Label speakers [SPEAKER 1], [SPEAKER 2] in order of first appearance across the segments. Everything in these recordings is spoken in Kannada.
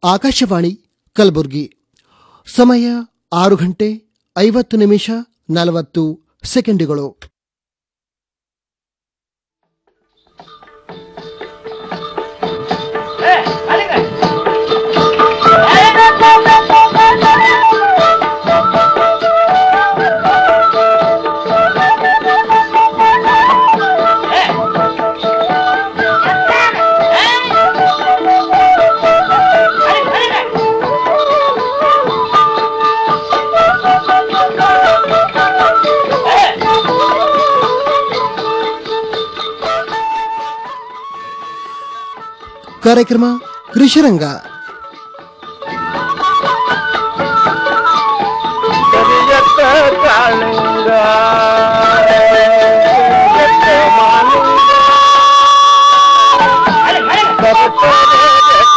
[SPEAKER 1] ಆಕಾಶವಾಣಿ ಕಲಬುರಗಿ ಸಮಯ ಆರು ಗಂಟೆ ಐವತ್ತು ನಿಮಿಷ ನಲವತ್ತು ಸೆಕೆಂಡುಗಳು ಕಾರ್ಯಕ್ರಮ ಕೃಷಿರಂಗ
[SPEAKER 2] ಕರಿಯತ್ತ ಕಾಳಿಂಗ ಕರಿಯತ್ತ ಮಾಲಿಂಗ ಕರೆತರೆ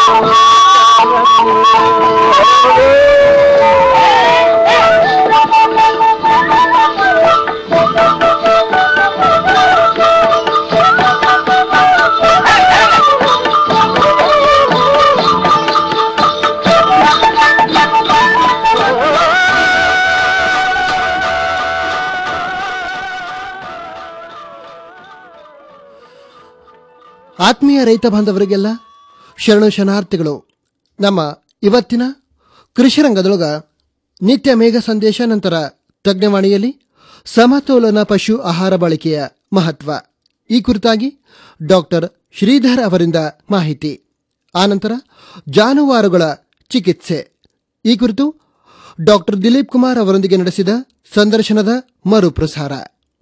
[SPEAKER 1] ಆತ್ಮೀಯ ರೈತ ಬಾಂಧವರಿಗೆಲ್ಲ ಶರಣು ಶರಣಾರ್ಥಿಗಳು ನಮ್ಮ ಇವತ್ತಿನ ಕೃಷಿರಂಗದೊಳಗ ನಿತ್ಯ ಮೇಘ ಸಂದೇಶ ನಂತರ ತಜ್ಞವಾಣಿಯಲ್ಲಿ ಸಮತೋಲನ ಪಶು ಆಹಾರ ಬಳಕೆಯ ಮಹತ್ವ ಈ ಕುರಿತಾಗಿ ಡಾಕ್ಟರ್ ಶ್ರೀಧರ್ ಅವರಿಂದ ಮಾಹಿತಿ ಆನಂತರ ಜಾನುವಾರುಗಳ ಚಿಕಿತ್ಸೆ ಈ ಕುರಿತು ಡಾಕ್ಟರ್ ದಿಲೀಪ್ ಕುಮಾರ್ ಅವರೊಂದಿಗೆ ನಡೆಸಿದ ಸಂದರ್ಶನದ ಮರುಪ್ರಸಾರ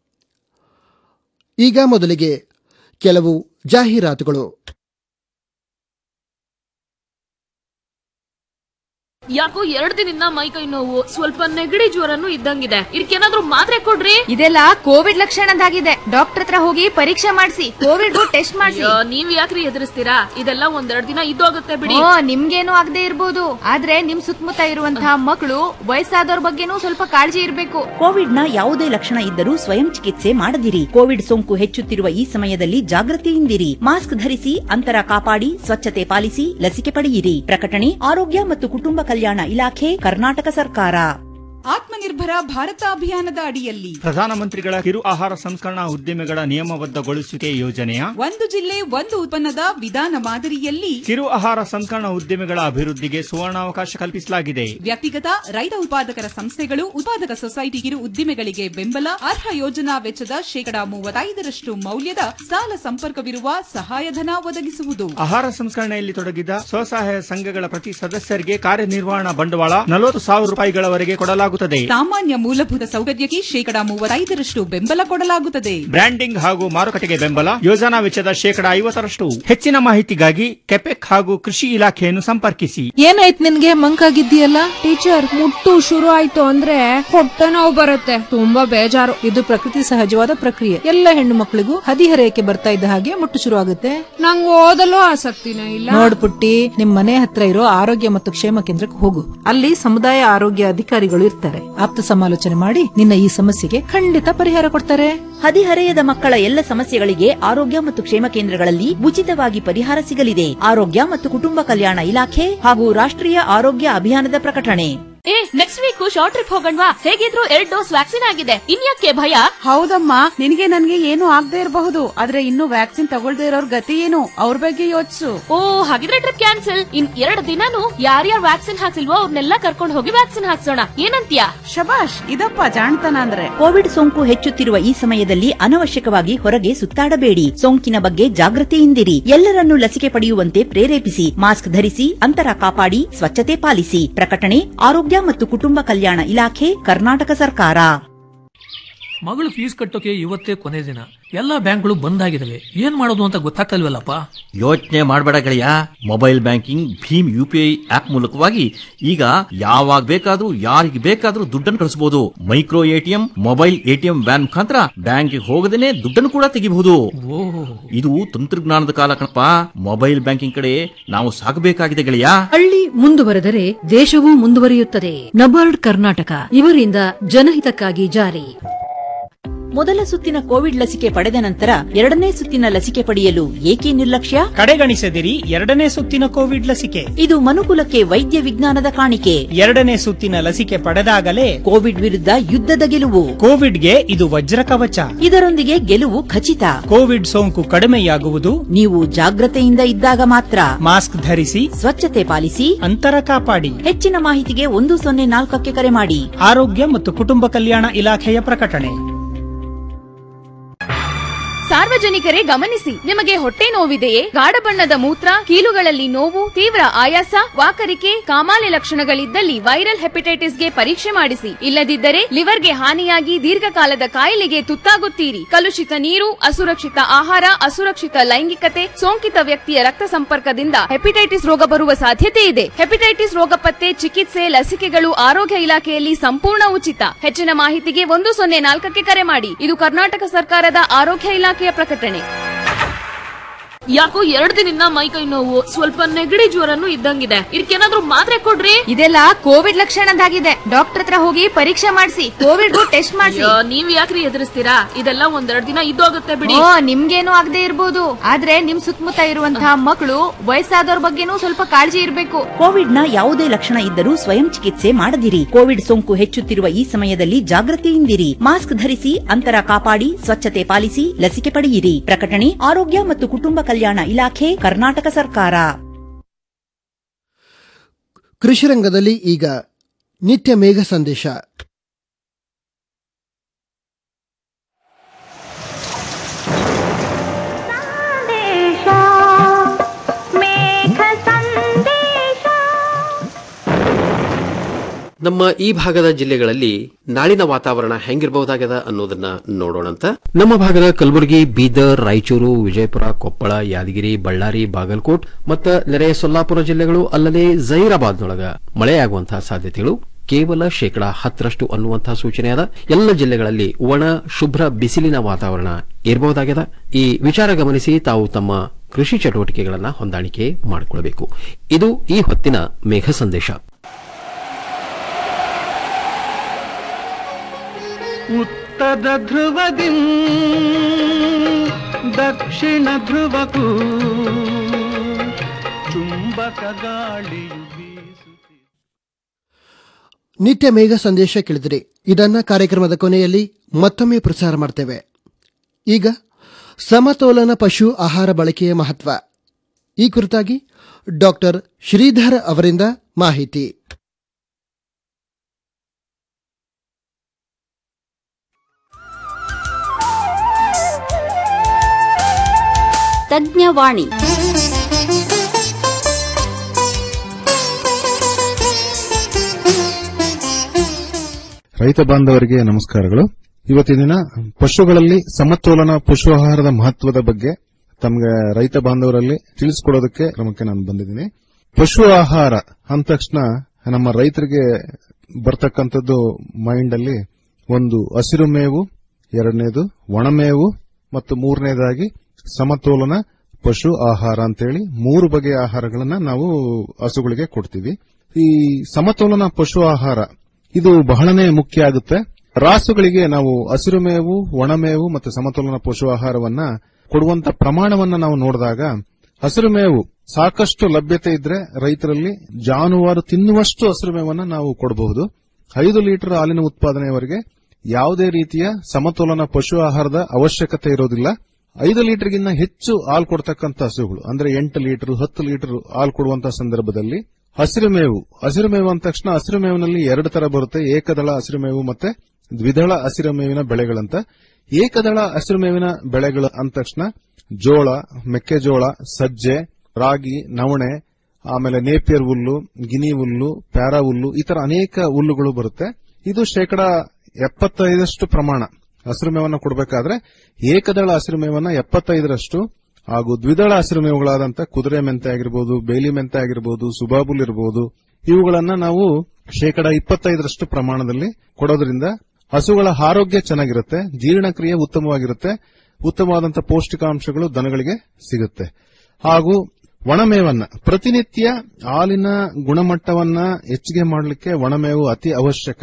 [SPEAKER 1] ಈಗ ಮೊದಲಿಗೆ ಕೆಲವು ಜಾಹೀರಾತುಗಳು
[SPEAKER 3] ಯಾಕೋ ಎರಡ್ ದಿನದಿಂದ ಮೈ ಕೈ ನೋವು ಸ್ವಲ್ಪ ನೆಗಡಿ ಜ್ವರನು ಇದ್ದಂಗಿದೆ ಇದಕ್ಕೇನಾದ್ರೂ ಮಾತ್ರೆ ಕೊಡ್ರಿ
[SPEAKER 4] ಇದೆಲ್ಲ ಕೋವಿಡ್ ಲಕ್ಷಣದಾಗಿದೆ ಡಾಕ್ಟರ್ ಹತ್ರ ಹೋಗಿ ಪರೀಕ್ಷೆ ಮಾಡಿಸಿ ಕೋವಿಡ್ ಟೆಸ್ಟ್ ಮಾಡಿಸಿ
[SPEAKER 3] ಅಯ್ಯೋ, ನೀವ್ ಯಾಕ್ರಿ ಎದುರಿಸ್ತೀರಾ ಇದೆಲ್ಲ ಒಂದೆರಡ್ ದಿನ ಇದ್ದೋಗುತ್ತೆ ಬಿಡಿ
[SPEAKER 4] ಓ ನಿಮ್ಗೇನು ಆಗದೆ ಇರ್ಬೋದು ಆದ್ರೆ ನಿಮ್ ಸುತ್ತಮುತ್ತ ಇರುವಂತಹ ಮಕ್ಕಳು ವಯಸ್ಸಾದವ್ರ ಬಗ್ಗೆನೂ ಸ್ವಲ್ಪ ಕಾಳಜಿ ಇರ್ಬೇಕು
[SPEAKER 5] ಕೋವಿಡ್ನ ಯಾವುದೇ ಲಕ್ಷಣ ಇದ್ದರೂ ಸ್ವಯಂ ಚಿಕಿತ್ಸೆ ಮಾಡದಿರಿ ಕೋವಿಡ್ ಸೋಂಕು ಹೆಚ್ಚುತ್ತಿರುವ ಈ ಸಮಯದಲ್ಲಿ ಜಾಗೃತಿಯಿಂದಿರಿ ಮಾಸ್ಕ್ ಧರಿಸಿ ಅಂತರ ಕಾಪಾಡಿ ಸ್ವಚ್ಛತೆ ಪಾಲಿಸಿ ಲಸಿಕೆ ಪಡೆಯಿರಿ ಪ್ರಕಟಣೆ ಆರೋಗ್ಯ ಮತ್ತು ಕುಟುಂಬ ಕಲ್ಯಾಣ ಇಲಾಖೆ ಕರ್ನಾಟಕ ಸರ್ಕಾರ
[SPEAKER 6] ಆತ್ಮನಿರ್ಭರ ಭಾರತ ಅಭಿಯಾನದ ಅಡಿಯಲ್ಲಿ
[SPEAKER 7] ಪ್ರಧಾನಮಂತ್ರಿಗಳ ಕಿರು ಆಹಾರ ಸಂಸ್ಕರಣಾ ಉದ್ದಿಮೆಗಳ ನಿಯಮಬದ್ಧಗೊಳಿಸುವಿಕೆ ಯೋಜನೆಯ
[SPEAKER 6] ಒಂದು ಜಿಲ್ಲೆ ಒಂದು ಉತ್ಪನ್ನದ ವಿಧಾನ ಮಾದರಿಯಲ್ಲಿ
[SPEAKER 7] ಕಿರು ಆಹಾರ ಸಂಸ್ಕರಣಾ ಉದ್ದಿಮೆಗಳ ಅಭಿವೃದ್ಧಿಗೆ ಸುವರ್ಣಾವಕಾಶ ಕಲ್ಪಿಸಲಾಗಿದೆ
[SPEAKER 6] ವ್ಯಕ್ತಿಗತ ರೈತ ಉತ್ಪಾದಕರ ಸಂಸ್ಥೆಗಳು ಉತ್ಪಾದಕ ಸೊಸೈಟಿ ಕಿರು ಉದ್ದಿಮೆಗಳಿಗೆ ಬೆಂಬಲ ಅರ್ಹ ಯೋಜನಾ ವೆಚ್ಚದ ಶೇಕಡಾ ಮೂವತ್ತೈದರಷ್ಟು ಮೌಲ್ಯದ ಸಾಲ ಸಂಪರ್ಕವಿರುವ ಸಹಾಯಧನ ಒದಗಿಸುವುದು
[SPEAKER 7] ಆಹಾರ ಸಂಸ್ಕರಣೆಯಲ್ಲಿ ತೊಡಗಿದ ಸ್ವಸಹಾಯ ಸಂಘಗಳ ಪ್ರತಿ ಸದಸ್ಯರಿಗೆ ಕಾರ್ಯನಿರ್ವಹಣಾ ಬಂಡವಾಳ ನಲವತ್ತು ಸಾವಿರ ರೂಪಾಯಿಗಳವರೆಗೆ ಕೊಡಲಾಗುತ್ತದೆ
[SPEAKER 6] ಸಾಮಾನ್ಯ ಮೂಲಭೂತ ಸೌಕರ್ಯಕ್ಕೆ ಶೇಕಡಾ ಮೂವತ್ತೈದರಷ್ಟು ಬೆಂಬಲ ಕೊಡಲಾಗುತ್ತದೆ
[SPEAKER 7] ಬ್ರ್ಯಾಂಡಿಂಗ್ ಹಾಗೂ ಮಾರುಕಟ್ಟೆಗೆ ಬೆಂಬಲ ಯೋಜನಾ ವೆಚ್ಚದ ಶೇಕಡಾ ಐವತ್ತರಷ್ಟು ಹೆಚ್ಚಿನ ಮಾಹಿತಿಗಾಗಿ ಕೆಪೆಕ್ ಹಾಗೂ ಕೃಷಿ ಇಲಾಖೆಯನ್ನು ಸಂಪರ್ಕಿಸಿ
[SPEAKER 8] ಏನಾಯ್ತು ನಿನ್ಗೆ ಮಂಕಾಗಿದ್ದೀಯಲ್ಲ ಟೀಚರ್ ಮುಟ್ಟು ಶುರು ಆಯ್ತು ಅಂದ್ರೆ ಹೊಟ್ಟೆ ನೋವು ಬರುತ್ತೆ ತುಂಬಾ ಬೇಜಾರು ಇದು ಪ್ರಕೃತಿ ಸಹಜವಾದ ಪ್ರಕ್ರಿಯೆ ಎಲ್ಲ ಹೆಣ್ಣು ಮಕ್ಕಳಿಗೂ ಹದಿಹರೆಯಕ್ಕೆ ಬರ್ತಾ ಇದ್ದ ಹಾಗೆ ಮುಟ್ಟು ಶುರು ಆಗುತ್ತೆ ನಂಗೆ ಓದಲು ಆಸಕ್ತಿನೇ ಇಲ್ಲ ನೋಡ್ ಪುಟ್ಟಿ ನಿಮ್ ಮನೆ ಹತ್ರ ಇರೋ ಆರೋಗ್ಯ ಮತ್ತು ಕ್ಷೇಮ ಕೇಂದ್ರಕ್ಕೆ ಹೋಗು ಅಲ್ಲಿ ಸಮುದಾಯ ಆರೋಗ್ಯ ಅಧಿಕಾರಿಗಳು ಇರ್ತಾರೆ ಆಪ್ತ ಸಮಾಲೋಚನೆ ಮಾಡಿ ನಿನ್ನ ಈ ಸಮಸ್ಯೆಗೆ ಖಂಡಿತ ಪರಿಹಾರ ಕೊಡ್ತಾರೆ
[SPEAKER 5] ಹದಿಹರೆಯದ ಮಕ್ಕಳ ಎಲ್ಲ ಸಮಸ್ಯೆಗಳಿಗೆ ಆರೋಗ್ಯ ಮತ್ತು ಕ್ಷೇಮ ಕೇಂದ್ರಗಳಲ್ಲಿ ಉಚಿತವಾಗಿ ಪರಿಹಾರ ಸಿಗಲಿದೆ ಆರೋಗ್ಯ ಮತ್ತು ಕುಟುಂಬ ಕಲ್ಯಾಣ ಇಲಾಖೆ ಹಾಗೂ ರಾಷ್ಟ್ರೀಯ ಆರೋಗ್ಯ ಅಭಿಯಾನದ ಪ್ರಕಟಣೆ
[SPEAKER 3] ಏ ನೆಕ್ಸ್ಟ್ ವೀಕ್ ಶಾರ್ಟ್ ಟ್ರಿಪ್ ಹೋಗಣ್ವಾ ಹೇಗಿದ್ರು ಎರಡ್ ಡೋಸ್ ವ್ಯಾಕ್ಸಿನ್ ಆಗಿದೆ ಇನ್ಯಾಕೆ ಭಯ
[SPEAKER 6] ಹೌದಮ್ಮ ನಿನಗೆ ನನ್ಗೆ ಏನು ಆಗದೆ ಇರಬಹುದು ಆದ್ರೆ ಇನ್ನು ವ್ಯಾಕ್ಸಿನ್ ತಗೊಳ್ದೇ ಇರೋರ್ ಗತಿ ಏನು ಅವ್ರ ಬಗ್ಗೆ ಯೋಚಿಸು
[SPEAKER 3] ಓ ಹಾಗಿದ್ರೆ ಟ್ರಿಪ್ ಕ್ಯಾನ್ಸಲ್ ಇನ್ ಎರಡ್ ದಿನಾನು ಯಾರ್ಯಾರು ವ್ಯಾಕ್ಸಿನ್ ಹಾಕ್ಸಿಲ್ವೋ ಅವ್ರನ್ನೆಲ್ಲ ಕರ್ಕೊಂಡು ಹೋಗಿ ವ್ಯಾಕ್ಸಿನ್ ಹಾಕ್ಸೋಣ ಏನಂತ್ಯಾ
[SPEAKER 6] ಶಬಾಷ್ ಇದಪ್ಪ ಜಾಣ್ತನ ಅಂದ್ರೆ
[SPEAKER 5] ಕೋವಿಡ್ ಸೋಂಕು ಹೆಚ್ಚುತ್ತಿರುವ ಈ ಸಮಯದಲ್ಲಿ ಅನವಶ್ಯಕವಾಗಿ ಹೊರಗೆ ಸುತ್ತಾಡಬೇಡಿ ಸೋಂಕಿನ ಬಗ್ಗೆ ಜಾಗೃತಿಯಿಂದಿರಿ ಎಲ್ಲರನ್ನೂ ಲಸಿಕೆ ಪಡೆಯುವಂತೆ ಪ್ರೇರೇಪಿಸಿ ಮಾಸ್ಕ್ ಧರಿಸಿ ಅಂತರ ಕಾಪಾಡಿ ಸ್ವಚ್ಛತೆ ಪಾಲಿಸಿ ಪ್ರಕಟಣೆ ಆರೋಗ್ಯ ಮತ್ತು ಕುಟುಂಬ ಕಲ್ಯಾಣ ಇಲಾಖೆ ಕರ್ನಾಟಕ ಸರ್ಕಾರ
[SPEAKER 9] ಮಗಳು ಫೀಸ್ ಕಟ್ಟೋಕೆ ಇವತ್ತೇ ಕೊನೆ ದಿನ ಎಲ್ಲಾ ಬ್ಯಾಂಕ್ಗಳು ಬಂದ್ ಆಗಿದಾವೆ ಏನ್ ಮಾಡೋದು ಅಂತ ಗೊತ್ತಾಗ್ತಲ್ವಲ್ಲಪ್ಪ
[SPEAKER 10] ಯೋಚನೆ ಮಾಡಬೇಡ ಗೆಳೆಯ ಮೊಬೈಲ್ ಬ್ಯಾಂಕಿಂಗ್ ಭೀಮ್ ಯು ಪಿ ಐ ಆಪ್ ಮೂಲಕವಾಗಿ ಈಗ ಯಾವಾಗ ಬೇಕಾದ್ರೂ ಯಾರಿಗೆ ಬೇಕಾದ್ರೂ ದುಡ್ಡನ್ನು ಕಳಿಸಬಹುದು micro ATM mobile ATM van ಮುಖಾಂತರ ಬ್ಯಾಂಕಿಗೆ ಹೋಗದೇನೆ ದುಡ್ಡನ್ನು ಕೂಡ ತೆಗಿಬಹುದು ಇದು ತಂತ್ರಜ್ಞಾನದ ಕಾಲ ಕಣಪ್ಪ ಮೊಬೈಲ್ ಬ್ಯಾಂಕಿಂಗ್ ಕಡೆ ನಾವು ಸಾಗಬೇಕಾಗಿದೆ ಗೆಳೆಯ
[SPEAKER 11] ಹಳ್ಳಿ ಮುಂದುವರೆದರೆ ದೇಶವೂ ಮುಂದುವರಿಯುತ್ತದೆ ನಬಾರ್ಡ್ ಕರ್ನಾಟಕ ಇವರಿಂದ ಜನಹಿತಕ್ಕಾಗಿ ಜಾರಿ
[SPEAKER 5] ಮೊದಲ ಸುತ್ತಿನ ಕೋವಿಡ್ ಲಸಿಕೆ ಪಡೆದ ನಂತರ ಎರಡನೇ ಸುತ್ತಿನ ಲಸಿಕೆ ಪಡೆಯಲು ಏಕೆ ನಿರ್ಲಕ್ಷ್ಯ
[SPEAKER 12] ಕಡೆಗಣಿಸದಿರಿ ಎರಡನೇ ಸುತ್ತಿನ ಕೋವಿಡ್ ಲಸಿಕೆ
[SPEAKER 5] ಇದು ಮನುಕುಲಕ್ಕೆ ವೈದ್ಯ ವಿಜ್ಞಾನದ ಕಾಣಿಕೆ
[SPEAKER 12] ಎರಡನೇ ಸುತ್ತಿನ ಲಸಿಕೆ ಪಡೆದಾಗಲೇ
[SPEAKER 5] ಕೋವಿಡ್ ವಿರುದ್ಧ ಯುದ್ಧದ ಗೆಲುವು
[SPEAKER 12] ಕೋವಿಡ್ಗೆ ಇದು ವಜ್ರ ಕವಚ
[SPEAKER 5] ಇದರೊಂದಿಗೆ ಗೆಲುವು ಖಚಿತ
[SPEAKER 12] ಕೋವಿಡ್ ಸೋಂಕು ಕಡಿಮೆಯಾಗುವುದು
[SPEAKER 5] ನೀವು ಜಾಗ್ರತೆಯಿಂದ ಇದ್ದಾಗ ಮಾತ್ರ
[SPEAKER 12] ಮಾಸ್ಕ್ ಧರಿಸಿ
[SPEAKER 5] ಸ್ವಚ್ಛತೆ ಪಾಲಿಸಿ
[SPEAKER 12] ಅಂತರ ಕಾಪಾಡಿ
[SPEAKER 5] ಹೆಚ್ಚಿನ ಮಾಹಿತಿಗೆ ಒಂದು ಸೊನ್ನೆ ನಾಲ್ಕಕ್ಕೆ ಕರೆ ಮಾಡಿ
[SPEAKER 12] ಆರೋಗ್ಯ ಮತ್ತು ಕುಟುಂಬ ಕಲ್ಯಾಣ ಇಲಾಖೆಯ ಪ್ರಕಟಣೆ
[SPEAKER 3] ಸಾರ್ವಜನಿಕರೇ ಗಮನಿಸಿ ನಿಮಗೆ ಹೊಟ್ಟೆ ನೋವಿದೆಯೇ ಗಾಢ ಬಣ್ಣದ ಮೂತ್ರ ಕೀಲುಗಳಲ್ಲಿ ನೋವು ತೀವ್ರ ಆಯಾಸ ವಾಕರಿಕೆ ಕಾಮಾಲೆ ಲಕ್ಷಣಗಳಿದ್ದಲ್ಲಿ ವೈರಲ್ ಹೆಪಟೈಟಿಸ್ಗೆ ಪರೀಕ್ಷೆ ಮಾಡಿಸಿ ಇಲ್ಲದಿದ್ದರೆ ಲಿವರ್ಗೆ ಹಾನಿಯಾಗಿ ದೀರ್ಘಕಾಲದ ಕಾಯಿಲೆಗೆ ತುತ್ತಾಗುತ್ತೀರಿ ಕಲುಷಿತ ನೀರು ಅಸುರಕ್ಷಿತ ಆಹಾರ ಅಸುರಕ್ಷಿತ ಲೈಂಗಿಕತೆ ಸೋಂಕಿತ ವ್ಯಕ್ತಿಯ ರಕ್ತ ಸಂಪರ್ಕದಿಂದ ಹೆಪಟೈಟಿಸ್ ರೋಗ ಬರುವ ಸಾಧ್ಯತೆ ಇದೆ ಹೆಪಟೈಟಿಸ್ ರೋಗ ಪತ್ತೆ ಚಿಕಿತ್ಸೆ ಲಸಿಕೆಗಳು ಆರೋಗ್ಯ ಇಲಾಖೆಯಲ್ಲಿ ಸಂಪೂರ್ಣ ಉಚಿತ ಹೆಚ್ಚಿನ ಮಾಹಿತಿಗೆ ಒಂದು ಸೊನ್ನೆ ನಾಲ್ಕಕ್ಕೆ ಕರೆ ಮಾಡಿ ಇದು ಕರ್ನಾಟಕ ಸರ್ಕಾರದ ಆರೋಗ್ಯ ಇಲಾಖೆಯ ಪ್ರಕಟಣೆ ಯಾಕೋ ಎರಡು ದಿನದಿಂದ ಮೈ ಕೈ ನೋವು ಸ್ವಲ್ಪ ನೆಗಡಿ ಜ್ವರನು ಇದ್ದಂಗಿದೆ ಇದಕ್ಕೇನಾದ್ರೂ ಮಾತ್ರೆ ಕೊಡ್ರಿ
[SPEAKER 4] ಇದೆಲ್ಲ ಕೋವಿಡ್ ಲಕ್ಷಣದಾಗಿದೆ ಡಾಕ್ಟರ್ ಹತ್ರ ಹೋಗಿ ಪರೀಕ್ಷೆ ಮಾಡಿಸಿ ಕೋವಿಡ್ ಟೆಸ್ಟ್ ಮಾಡಿಸಿ
[SPEAKER 3] ಅಯ್ಯೋ, ನೀವ್ ಯಾಕ್ರಿ ಎದುರಿಸ್ತೀರಾ ಇದೆಲ್ಲ ಒಂದೆರಡು ದಿನ ಇದ್ದೋಗುತ್ತೆ ಬಿಡಿ
[SPEAKER 4] ಓ ನಿಮ್ಗೇನು ಆಗದೆ ಇರ್ಬೋದು ಆದ್ರೆ ನಿಮ್ ಸುತ್ತಮುತ್ತ ಇರುವಂತಹ ಮಕ್ಕಳು ವಯಸ್ಸಾದವ್ರ ಬಗ್ಗೆನೂ ಸ್ವಲ್ಪ ಕಾಳಜಿ ಇರ್ಬೇಕು
[SPEAKER 5] ಕೋವಿಡ್ನ ಯಾವುದೇ ಲಕ್ಷಣ ಇದ್ದರೂ ಸ್ವಯಂ ಚಿಕಿತ್ಸೆ ಮಾಡದಿರಿ ಕೋವಿಡ್ ಸೋಂಕು ಹೆಚ್ಚುತ್ತಿರುವ ಈ ಸಮಯದಲ್ಲಿ ಜಾಗೃತಿಯಿಂದಿರಿ ಮಾಸ್ಕ್ ಧರಿಸಿ ಅಂತರ ಕಾಪಾಡಿ ಸ್ವಚ್ಛತೆ ಪಾಲಿಸಿ ಲಸಿಕೆ ಪಡೆಯಿರಿ ಪ್ರಕಟಣೆ ಆರೋಗ್ಯ ಮತ್ತು ಕುಟುಂಬ ಕಲ್ಯಾಣ ಇಲಾಖೆ ಕರ್ನಾಟಕ ಸರ್ಕಾರ
[SPEAKER 1] ಕೃಷಿ ರಂಗದಲ್ಲಿ ಈಗ ನಿತ್ಯ ಮೇಘ ಸಂದೇಶ
[SPEAKER 13] ನಮ್ಮ ಈ ಭಾಗದ ಜಿಲ್ಲೆಗಳಲ್ಲಿ ನಾಳಿನ ವಾತಾವರಣ ಹೆಂಗಿರಬಹುದಾಗ್ಯದ ಅನ್ನೋದನ್ನ ನೋಡೋಣಂತ ನಮ್ಮ ಭಾಗದ ಕಲಬುರಗಿ ಬೀದರ್ ರಾಯಚೂರು ವಿಜಯಪುರ ಕೊಪ್ಪಳ ಯಾದಗಿರಿ ಬಳ್ಳಾರಿ ಬಾಗಲಕೋಟ್ ಮತ್ತು ನೆರೆಯ ಸೊಲ್ಲಾಪುರ ಜಿಲ್ಲೆಗಳು ಅಲ್ಲದೆ ಜೈರಾಬಾದ್ನೊಳಗ ಮಳೆಯಾಗುವಂತಹ ಸಾಧ್ಯತೆಗಳು ಕೇವಲ ಶೇಕಡಾ ಹತ್ತರಷ್ಟು ಅನ್ನುವಂತಹ ಸೂಚನೆಯಾದ ಎಲ್ಲ ಜಿಲ್ಲೆಗಳಲ್ಲಿ ಒಣ ಶುಭ್ರ ಬಿಸಿಲಿನ ವಾತಾವರಣ ಇರಬಹುದಾಗ್ಯದ ಈ ವಿಚಾರ ಗಮನಿಸಿ ತಾವು ತಮ್ಮ ಕೃಷಿ ಚಟುವಟಿಕೆಗಳನ್ನ ಹೊಂದಾಣಿಕೆ ಮಾಡಿಕೊಳ್ಳಬೇಕು ಇದು ಈ ಹೊತ್ತಿನ ಮೇಘ ಸಂದೇಶ
[SPEAKER 2] ಉತ್ತರ ಧ್ರುವದಿ ದಕ್ಷಿಣ ಧ್ರುವಕ್ಕೂ ಚುಂಬಕ ಗಾಳಿಯು
[SPEAKER 1] ನಿತ್ಯ ಮೇಘ ಸಂದೇಶ ಕೇಳಿದಿರಿ ಇದನ್ನ ಕಾರ್ಯಕ್ರಮದ ಕೊನೆಯಲ್ಲಿ ಮತ್ತೊಮ್ಮೆ ಪ್ರಸಾರ ಮಾಡ್ತೇವೆ ಈಗ ಸಮತೋಲನ ಪಶು ಆಹಾರ ಬಳಕೆಯ ಮಹತ್ವ ಈ ಕುರಿತಾಗಿ ಡಾಕ್ಟರ್ ಶ್ರೀಧರ್ ಅವರಿಂದ ಮಾಹಿತಿ
[SPEAKER 14] ತಜ್ಞವಾಣಿ
[SPEAKER 15] ರೈತ ಬಾಂಧವರಿಗೆ ನಮಸ್ಕಾರಗಳು ಇವತ್ತಿನ ದಿನ ಪಶುಗಳಲ್ಲಿ ಸಮತೋಲನ ಪಶು ಆಹಾರದ ಮಹತ್ವದ ಬಗ್ಗೆ ತಮಗೆ ರೈತ ಬಾಂಧವರಲ್ಲಿ ತಿಳಿಸಿಕೊಡೋದಕ್ಕೆ ಕ್ರಮಕ್ಕೆ ನಾನು ಬಂದಿದ್ದೀನಿ ಪಶು ಆಹಾರ ಅಂದ ತಕ್ಷಣ ನಮ್ಮ ರೈತರಿಗೆ ಬರ್ತಕ್ಕಂಥದ್ದು ಮೈಂಡ್ ಅಲ್ಲಿ ಒಂದು ಹಸಿರು ಮೇವು ಎರಡನೇದು ಒಣಮೇವು ಮತ್ತು ಮೂರನೇದಾಗಿ ಸಮತೋಲನ ಪಶು ಆಹಾರ ಅಂತೇಳಿ ಮೂರು ಬಗೆಯ ಆಹಾರಗಳನ್ನ ನಾವು ಹಸುಗಳಿಗೆ ಕೊಡ್ತೀವಿ ಈ ಸಮತೋಲನ ಪಶು ಆಹಾರ ಇದು ಬಹಳನೇ ಮುಖ್ಯ ಆಗುತ್ತೆ ರಾಸುಗಳಿಗೆ ನಾವು ಹಸಿರು ಮೇವು ಒಣಮೇವು ಮತ್ತು ಸಮತೋಲನ ಪಶು ಆಹಾರವನ್ನ ಕೊಡುವಂತ ಪ್ರಮಾಣವನ್ನ ನಾವು ನೋಡಿದಾಗ ಹಸಿರು ಮೇವು ಸಾಕಷ್ಟು ಲಭ್ಯತೆ ಇದ್ರೆ ರೈತರಲ್ಲಿ ಜಾನುವಾರು ತಿನ್ನುವಷ್ಟು ಹಸಿರು ಮೇವನ್ನ ನಾವು ಕೊಡಬಹುದು ಐದು ಲೀಟರ್ ಹಾಲಿನ ಉತ್ಪಾದನೆಯವರೆಗೆ ಯಾವುದೇ ರೀತಿಯ ಸಮತೋಲನ ಪಶು ಆಹಾರದ ಅವಶ್ಯಕತೆ ಇರೋದಿಲ್ಲ ಐದು ಲೀಟರ್ಗಿನ್ನ ಹೆಚ್ಚು ಹಾಲು ಕೊಡ್ತಕ್ಕಂಥ ಹಸುಗಳು ಅಂದ್ರೆ ಎಂಟು ಲೀಟರ್ ಹತ್ತು ಲೀಟರ್ ಹಾಲು ಕೊಡುವಂತಹ ಸಂದರ್ಭದಲ್ಲಿ ಹಸಿರು ಮೇವು ಹಸಿರು ಮೇವು ಅಂದ ತಕ್ಷಣ ಹಸಿರು ಮೇವಿನಲ್ಲಿ ಎರಡು ತರ ಬರುತ್ತೆ ಏಕದಳ ಹಸಿರು ಮೇವು ಮತ್ತೆ ದ್ವಿದಳ ಹಸಿರು ಮೇವಿನ ಬೆಳೆಗಳಂತ ಏಕದಳ ಹಸಿರು ಮೇವಿನ ಬೆಳೆಗಳು ಅಂದ ತಕ್ಷಣ ಜೋಳ ಮೆಕ್ಕೆಜೋಳ ಸಜ್ಜೆ ರಾಗಿ ನವಣೆ ಆಮೇಲೆ ನೇಪಿಯರ್ ಹುಲ್ಲು ಗಿನಿ ಹುಲ್ಲು ಪ್ಯಾರಾ ಹುಲ್ಲು ಈ ತರ ಅನೇಕ ಹುಲ್ಲುಗಳು ಬರುತ್ತೆ ಇದು ಶೇಕಡ ಎಪ್ಪತ್ತೈದಷ್ಟು ಪ್ರಮಾಣ ಹಸಿರು ಮೇವನ್ನ ಕೊಡಬೇಕಾದ್ರೆ ಏಕದಳ ಹಸಿರು ಮೇವನ್ನ ಎಪ್ಪತ್ತೈದರಷ್ಟು ಹಾಗೂ ದ್ವಿದಳ ಹಸಿರು ಮೇವುಗಳಾದಂತ ಕುದುರೆ ಮೆಂತೆ ಆಗಿರಬಹುದು ಬೇಲಿ ಮೆಂತೆ ಆಗಿರಬಹುದು ಸುಬಾಬುಲ್ ಇರಬಹುದು ಇವುಗಳನ್ನ ನಾವು ಶೇಕಡ ಇಪ್ಪತ್ತೈದರಷ್ಟು ಪ್ರಮಾಣದಲ್ಲಿ ಕೊಡೋದ್ರಿಂದ ಹಸುಗಳ ಆರೋಗ್ಯ ಚೆನ್ನಾಗಿರುತ್ತೆ ಜೀರ್ಣಕ್ರಿಯೆ ಉತ್ತಮವಾಗಿರುತ್ತೆ ಉತ್ತಮವಾದಂತ ಪೌಷ್ಟಿಕಾಂಶಗಳು ದನಗಳಿಗೆ ಸಿಗುತ್ತೆ ಹಾಗೂ ಒಣಮೇವನ್ನ ಪ್ರತಿನಿತ್ಯ ಹಾಲಿನ ಗುಣಮಟ್ಟವನ್ನ ಹೆಚ್ಚಿಗೆ ಮಾಡಲಿಕ್ಕೆ ಒಣಮೇವು ಅತಿ ಅವಶ್ಯಕ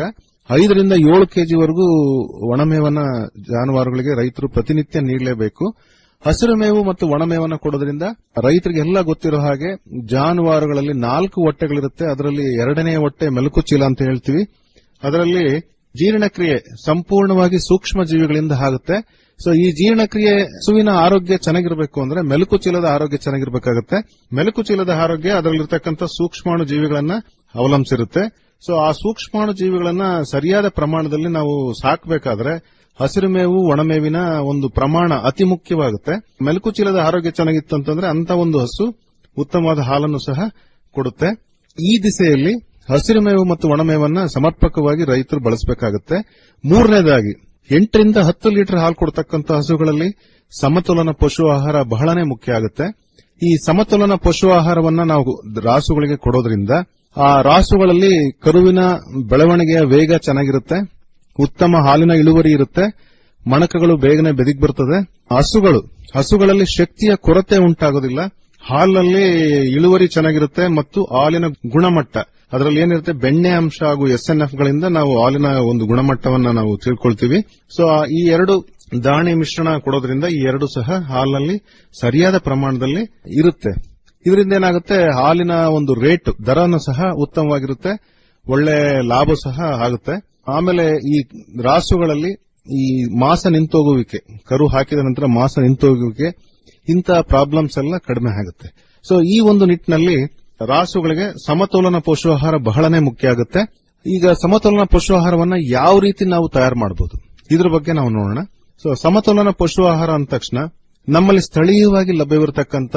[SPEAKER 15] ಐದರಿಂದ ಏಳು ಕೆಜಿವರೆಗೂ ಒಣಮೇವನ್ನ ಜಾನುವಾರುಗಳಿಗೆ ರೈತರು ಪ್ರತಿನಿತ್ಯ ನೀಡಲೇಬೇಕು ಹಸಿರು ಮೇವು ಮತ್ತು ಒಣಮೇವನ್ನ ಕೊಡೋದ್ರಿಂದ ರೈತರಿಗೆ ಎಲ್ಲ ಗೊತ್ತಿರೋ ಹಾಗೆ ಜಾನುವಾರುಗಳಲ್ಲಿ ನಾಲ್ಕು ಹೊಟ್ಟೆಗಳಿರುತ್ತೆ ಅದರಲ್ಲಿ ಎರಡನೇ ಹೊಟ್ಟೆ ಮೆಲುಕು ಚೀಲ ಅಂತ ಹೇಳ್ತೀವಿ ಅದರಲ್ಲಿ ಜೀರ್ಣಕ್ರಿಯೆ ಸಂಪೂರ್ಣವಾಗಿ ಸೂಕ್ಷ್ಮ ಜೀವಿಗಳಿಂದ ಆಗುತ್ತೆ ಸೊ ಈ ಜೀರ್ಣಕ್ರಿಯೆ ಹಸುವಿನ ಆರೋಗ್ಯ ಚೆನ್ನಾಗಿರಬೇಕು ಅಂದ್ರೆ ಮೆಲುಕು ಚೀಲದ ಆರೋಗ್ಯ ಚೆನ್ನಾಗಿರ್ಬೇಕಾಗುತ್ತೆ ಮೆಲುಕು ಚೀಲದ ಆರೋಗ್ಯ ಅದರಲ್ಲಿರ್ತಕ್ಕಂಥ ಸೂಕ್ಷ್ಮಾಣು ಜೀವಿಗಳನ್ನ ಅವಲಂಬಿಸಿರುತ್ತೆ ಸೊ ಆ ಸೂಕ್ಷ್ಮಾಣು ಜೀವಿಗಳನ್ನ ಸರಿಯಾದ ಪ್ರಮಾಣದಲ್ಲಿ ನಾವು ಸಾಕಬೇಕಾದ್ರೆ ಹಸಿರು ಮೇವು ಒಣಮೇವಿನ ಒಂದು ಪ್ರಮಾಣ ಅತಿ ಮುಖ್ಯವಾಗುತ್ತೆ ಮೆಲುಕು ಚೀಲದ ಆರೋಗ್ಯ ಚೆನ್ನಾಗಿತ್ತು ಅಂತಂದ್ರೆ ಅಂತ ಒಂದು ಹಸು ಉತ್ತಮವಾದ ಹಾಲನ್ನು ಸಹ ಕೊಡುತ್ತೆ ಈ ದಿಸೆಯಲ್ಲಿ ಹಸಿರು ಮೇವು ಮತ್ತು ಒಣಮೇವನ್ನ ಸಮರ್ಪಕವಾಗಿ ರೈತರು ಬಳಸಬೇಕಾಗುತ್ತೆ ಮೂರನೇದಾಗಿ ಎಂಟರಿಂದ ಹತ್ತು ಲೀಟರ್ ಹಾಲು ಕೊಡ್ತಕ್ಕಂಥ ಹಸುಗಳಲ್ಲಿ ಸಮತೋಲನ ಪಶು ಆಹಾರ ಬಹಳನೇ ಮುಖ್ಯ ಆಗುತ್ತೆ ಈ ಸಮತೋಲನ ಪಶು ಆಹಾರವನ್ನ ನಾವು ರಾಸುಗಳಿಗೆ ಕೊಡೋದ್ರಿಂದ ಆ ರಾಸುಗಳಲ್ಲಿ ಕರುವಿನ ಬೆಳವಣಿಗೆಯ ವೇಗ ಚೆನ್ನಾಗಿರುತ್ತೆ ಉತ್ತಮ ಹಾಲಿನ ಇಳುವರಿ ಇರುತ್ತೆ ಮಣಕಗಳು ಬೇಗನೆ ಬೆದಿಗ್ ಬರ್ತದೆ ಹಸುಗಳು ಹಸುಗಳಲ್ಲಿ ಶಕ್ತಿಯ ಕೊರತೆ ಉಂಟಾಗೋದಿಲ್ಲ ಹಾಲಿನಲ್ಲಿ ಇಳುವರಿ ಚೆನ್ನಾಗಿರುತ್ತೆ ಮತ್ತು ಹಾಲಿನ ಗುಣಮಟ್ಟ ಅದರಲ್ಲಿ ಏನಿರುತ್ತೆ ಬೆಣ್ಣೆ ಅಂಶ ಹಾಗೂ ಎಸ್ ಎನ್ ಎಫ್ ಗಳಿಂದ ನಾವು ಹಾಲಿನ ಒಂದು ಗುಣಮಟ್ಟವನ್ನ ನಾವು ತಿಳ್ಕೊಳ್ತೀವಿ ಸೊ ಈ ಎರಡು ದಾಣಿ ಮಿಶ್ರಣ ಕೊಡೋದ್ರಿಂದ ಈ ಎರಡು ಸಹ ಹಾಲಿನಲ್ಲಿ ಸರಿಯಾದ ಪ್ರಮಾಣದಲ್ಲಿ ಇರುತ್ತೆ ಇದರಿಂದ ಏನಾಗುತ್ತೆ ಹಾಲಿನ ಒಂದು ರೇಟ್ ದರನು ಸಹ ಉತ್ತಮವಾಗಿರುತ್ತೆ ಒಳ್ಳೆ ಲಾಭ ಸಹ ಆಗುತ್ತೆ ಆಮೇಲೆ ಈ ರಾಸುಗಳಲ್ಲಿ ಈ ಮಾಸ ನಿಂತೋಗುವಿಕೆ ಕರು ಹಾಕಿದ ನಂತರ ಮಾಸ ನಿಂತೋಗುವಿಕೆ ಇಂಥ ಪ್ರಾಬ್ಲಮ್ಸ್ ಎಲ್ಲ ಕಡಿಮೆ ಆಗುತ್ತೆ ಸೊ ಈ ಒಂದು ನಿಟ್ಟಿನಲ್ಲಿ ರಾಸುಗಳಿಗೆ ಸಮತೋಲನ ಪೋಷಾಹಾರ ಬಹಳನೇ ಮುಖ್ಯ ಆಗುತ್ತೆ ಈಗ ಸಮತೋಲನ ಪೋಷಾಹಾರವನ್ನ ಯಾವ ರೀತಿ ನಾವು ತಯಾರು ಮಾಡಬಹುದು ಇದ್ರ ಬಗ್ಗೆ ನಾವು ನೋಡೋಣ ಸೊ ಸಮತೋಲನ ಪಶು ಆಹಾರ ಅಂದ ತಕ್ಷಣ ನಮ್ಮಲ್ಲಿ ಸ್ಥಳೀಯವಾಗಿ ಲಭ್ಯವಿರತಕ್ಕಂಥ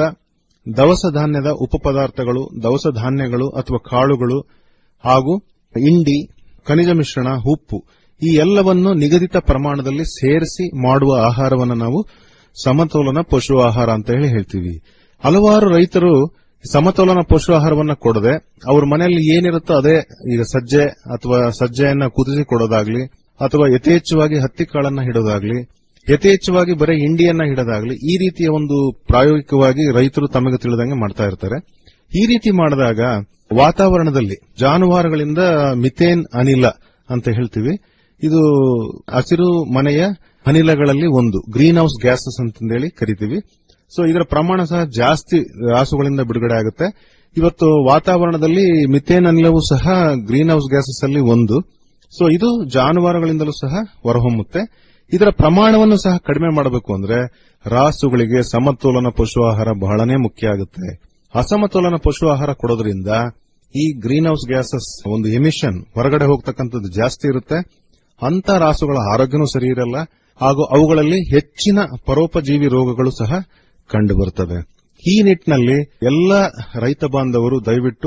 [SPEAKER 15] ದವಸ ಧಾನ್ಯದ ಉಪ ಪದಾರ್ಥಗಳು ದವಸ ಧಾನ್ಯಗಳು ಅಥವಾ ಕಾಳುಗಳು ಹಾಗೂ ಇಂಡಿ ಖನಿಜ ಮಿಶ್ರಣ ಉಪ್ಪು ಈ ಎಲ್ಲವನ್ನು ನಿಗದಿತ ಪ್ರಮಾಣದಲ್ಲಿ ಸೇರಿಸಿ ಮಾಡುವ ಆಹಾರವನ್ನು ನಾವು ಸಮತೋಲನ ಪಶು ಆಹಾರ ಅಂತ ಹೇಳಿ ಹೇಳ್ತೀವಿ ಹಲವಾರು ರೈತರು ಸಮತೋಲನ ಪಶು ಆಹಾರವನ್ನ ಕೊಡದೆ ಅವ್ರ ಮನೆಯಲ್ಲಿ ಏನಿರುತ್ತೋ ಅದೇ ಈಗ ಸಜ್ಜೆ ಅಥವಾ ಸಜ್ಜೆಯನ್ನ ಕುದಿಸಿ ಕೊಡೋದಾಗ್ಲಿ ಅಥವಾ ಯಥೇಚ್ಛವಾಗಿ ಹತ್ತಿ ಕಾಳನ್ನ ಹಿಡೋದಾಗ್ಲಿ ಯಥೇಚ್ಛವಾಗಿ ಬರೀ ಇಂಡಿಯನ್ನ ಹಿಡೋದಾಗ್ಲಿ ಈ ರೀತಿಯ ಒಂದು ಪ್ರಾಯೋಗಿಕವಾಗಿ ರೈತರು ತಮಗೆ ತಿಳಿದಂಗೆ ಮಾಡ್ತಾ ಇರ್ತಾರೆ ಈ ರೀತಿ ಮಾಡಿದಾಗ ವಾತಾವರಣದಲ್ಲಿ ಜಾನುವಾರುಗಳಿಂದ ಮಿಥೇನ್ ಅನಿಲ ಅಂತ ಹೇಳ್ತೀವಿ ಇದು ಹಸಿರು ಮನೆಯ ಅನಿಲಗಳಲ್ಲಿ ಒಂದು ಗ್ರೀನ್ ಹೌಸ್ ಗ್ಯಾಸಸ್ ಅಂತಂದೇಳಿ ಕರಿತೀವಿ ಸೊ ಇದರ ಪ್ರಮಾಣ ಸಹ ಜಾಸ್ತಿ ರಾಸುಗಳಿಂದ ಬಿಡುಗಡೆ ಆಗುತ್ತೆ ಇವತ್ತು ವಾತಾವರಣದಲ್ಲಿ ಮಿಥೇನ್ ಅನಿಲವೂ ಸಹ ಗ್ರೀನ್ ಹೌಸ್ ಗ್ಯಾಸಸ್ ಅಲ್ಲಿ ಒಂದು ಸೊ ಇದು ಜಾನುವಾರುಗಳಿಂದಲೂ ಸಹ ಹೊರಹೊಮ್ಮುತ್ತೆ ಇದರ ಪ್ರಮಾಣವನ್ನು ಸಹ ಕಡಿಮೆ ಮಾಡಬೇಕು ಅಂದ್ರೆ ರಾಸುಗಳಿಗೆ ಸಮತೋಲನ ಪಶು ಆಹಾರ ಬಹಳನೇ ಮುಖ್ಯ ಆಗುತ್ತೆ ಅಸಮತೋಲನ ಪಶು ಆಹಾರ ಕೊಡೋದ್ರಿಂದ ಈ ಗ್ರೀನ್ ಹೌಸ್ ಗ್ಯಾಸಸ್ ಒಂದು ಎಮಿಷನ್ ಹೊರಗಡೆ ಹೋಗ್ತಕ್ಕಂಥದ್ದು ಜಾಸ್ತಿ ಇರುತ್ತೆ ಅಂತ ರಾಸುಗಳ ಆರೋಗ್ಯನೂ ಸರಿ ಇರಲ್ಲ ಹಾಗೂ ಅವುಗಳಲ್ಲಿ ಹೆಚ್ಚಿನ ಪರೋಪಜೀವಿ ರೋಗಗಳು ಸಹ ಕಂಡುಬರುತ್ತವೆ ಈ ನಿಟ್ಟಿನಲ್ಲಿ ಎಲ್ಲ ರೈತ ಬಾಂಧವರು ದಯವಿಟ್ಟು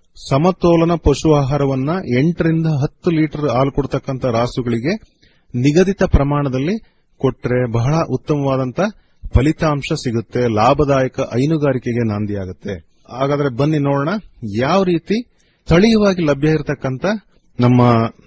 [SPEAKER 15] ಸಮತೋಲನ ಪಶು ಆಹಾರವನ್ನ ಎಂಟರಿಂದ ಹತ್ತು ಲೀಟರ್ ಹಾಲು ಕೊಡ್ತಕ್ಕಂಥ ರಾಸುಗಳಿಗೆ ನಿಗದಿತ ಪ್ರಮಾಣದಲ್ಲಿ ಕೊಟ್ರೆ ಬಹಳ ಉತ್ತಮವಾದಂತ ಫಲಿತಾಂಶ ಸಿಗುತ್ತೆ ಲಾಭದಾಯಕ ಹೈನುಗಾರಿಕೆಗೆ ನಾಂದಿಯಾಗುತ್ತೆ ಹಾಗಾದ್ರೆ ಬನ್ನಿ ನೋಡೋಣ ಯಾವ ರೀತಿ ಸ್ಥಳೀಯವಾಗಿ ಲಭ್ಯ ಇರತಕ್ಕಂತ ನಮ್ಮ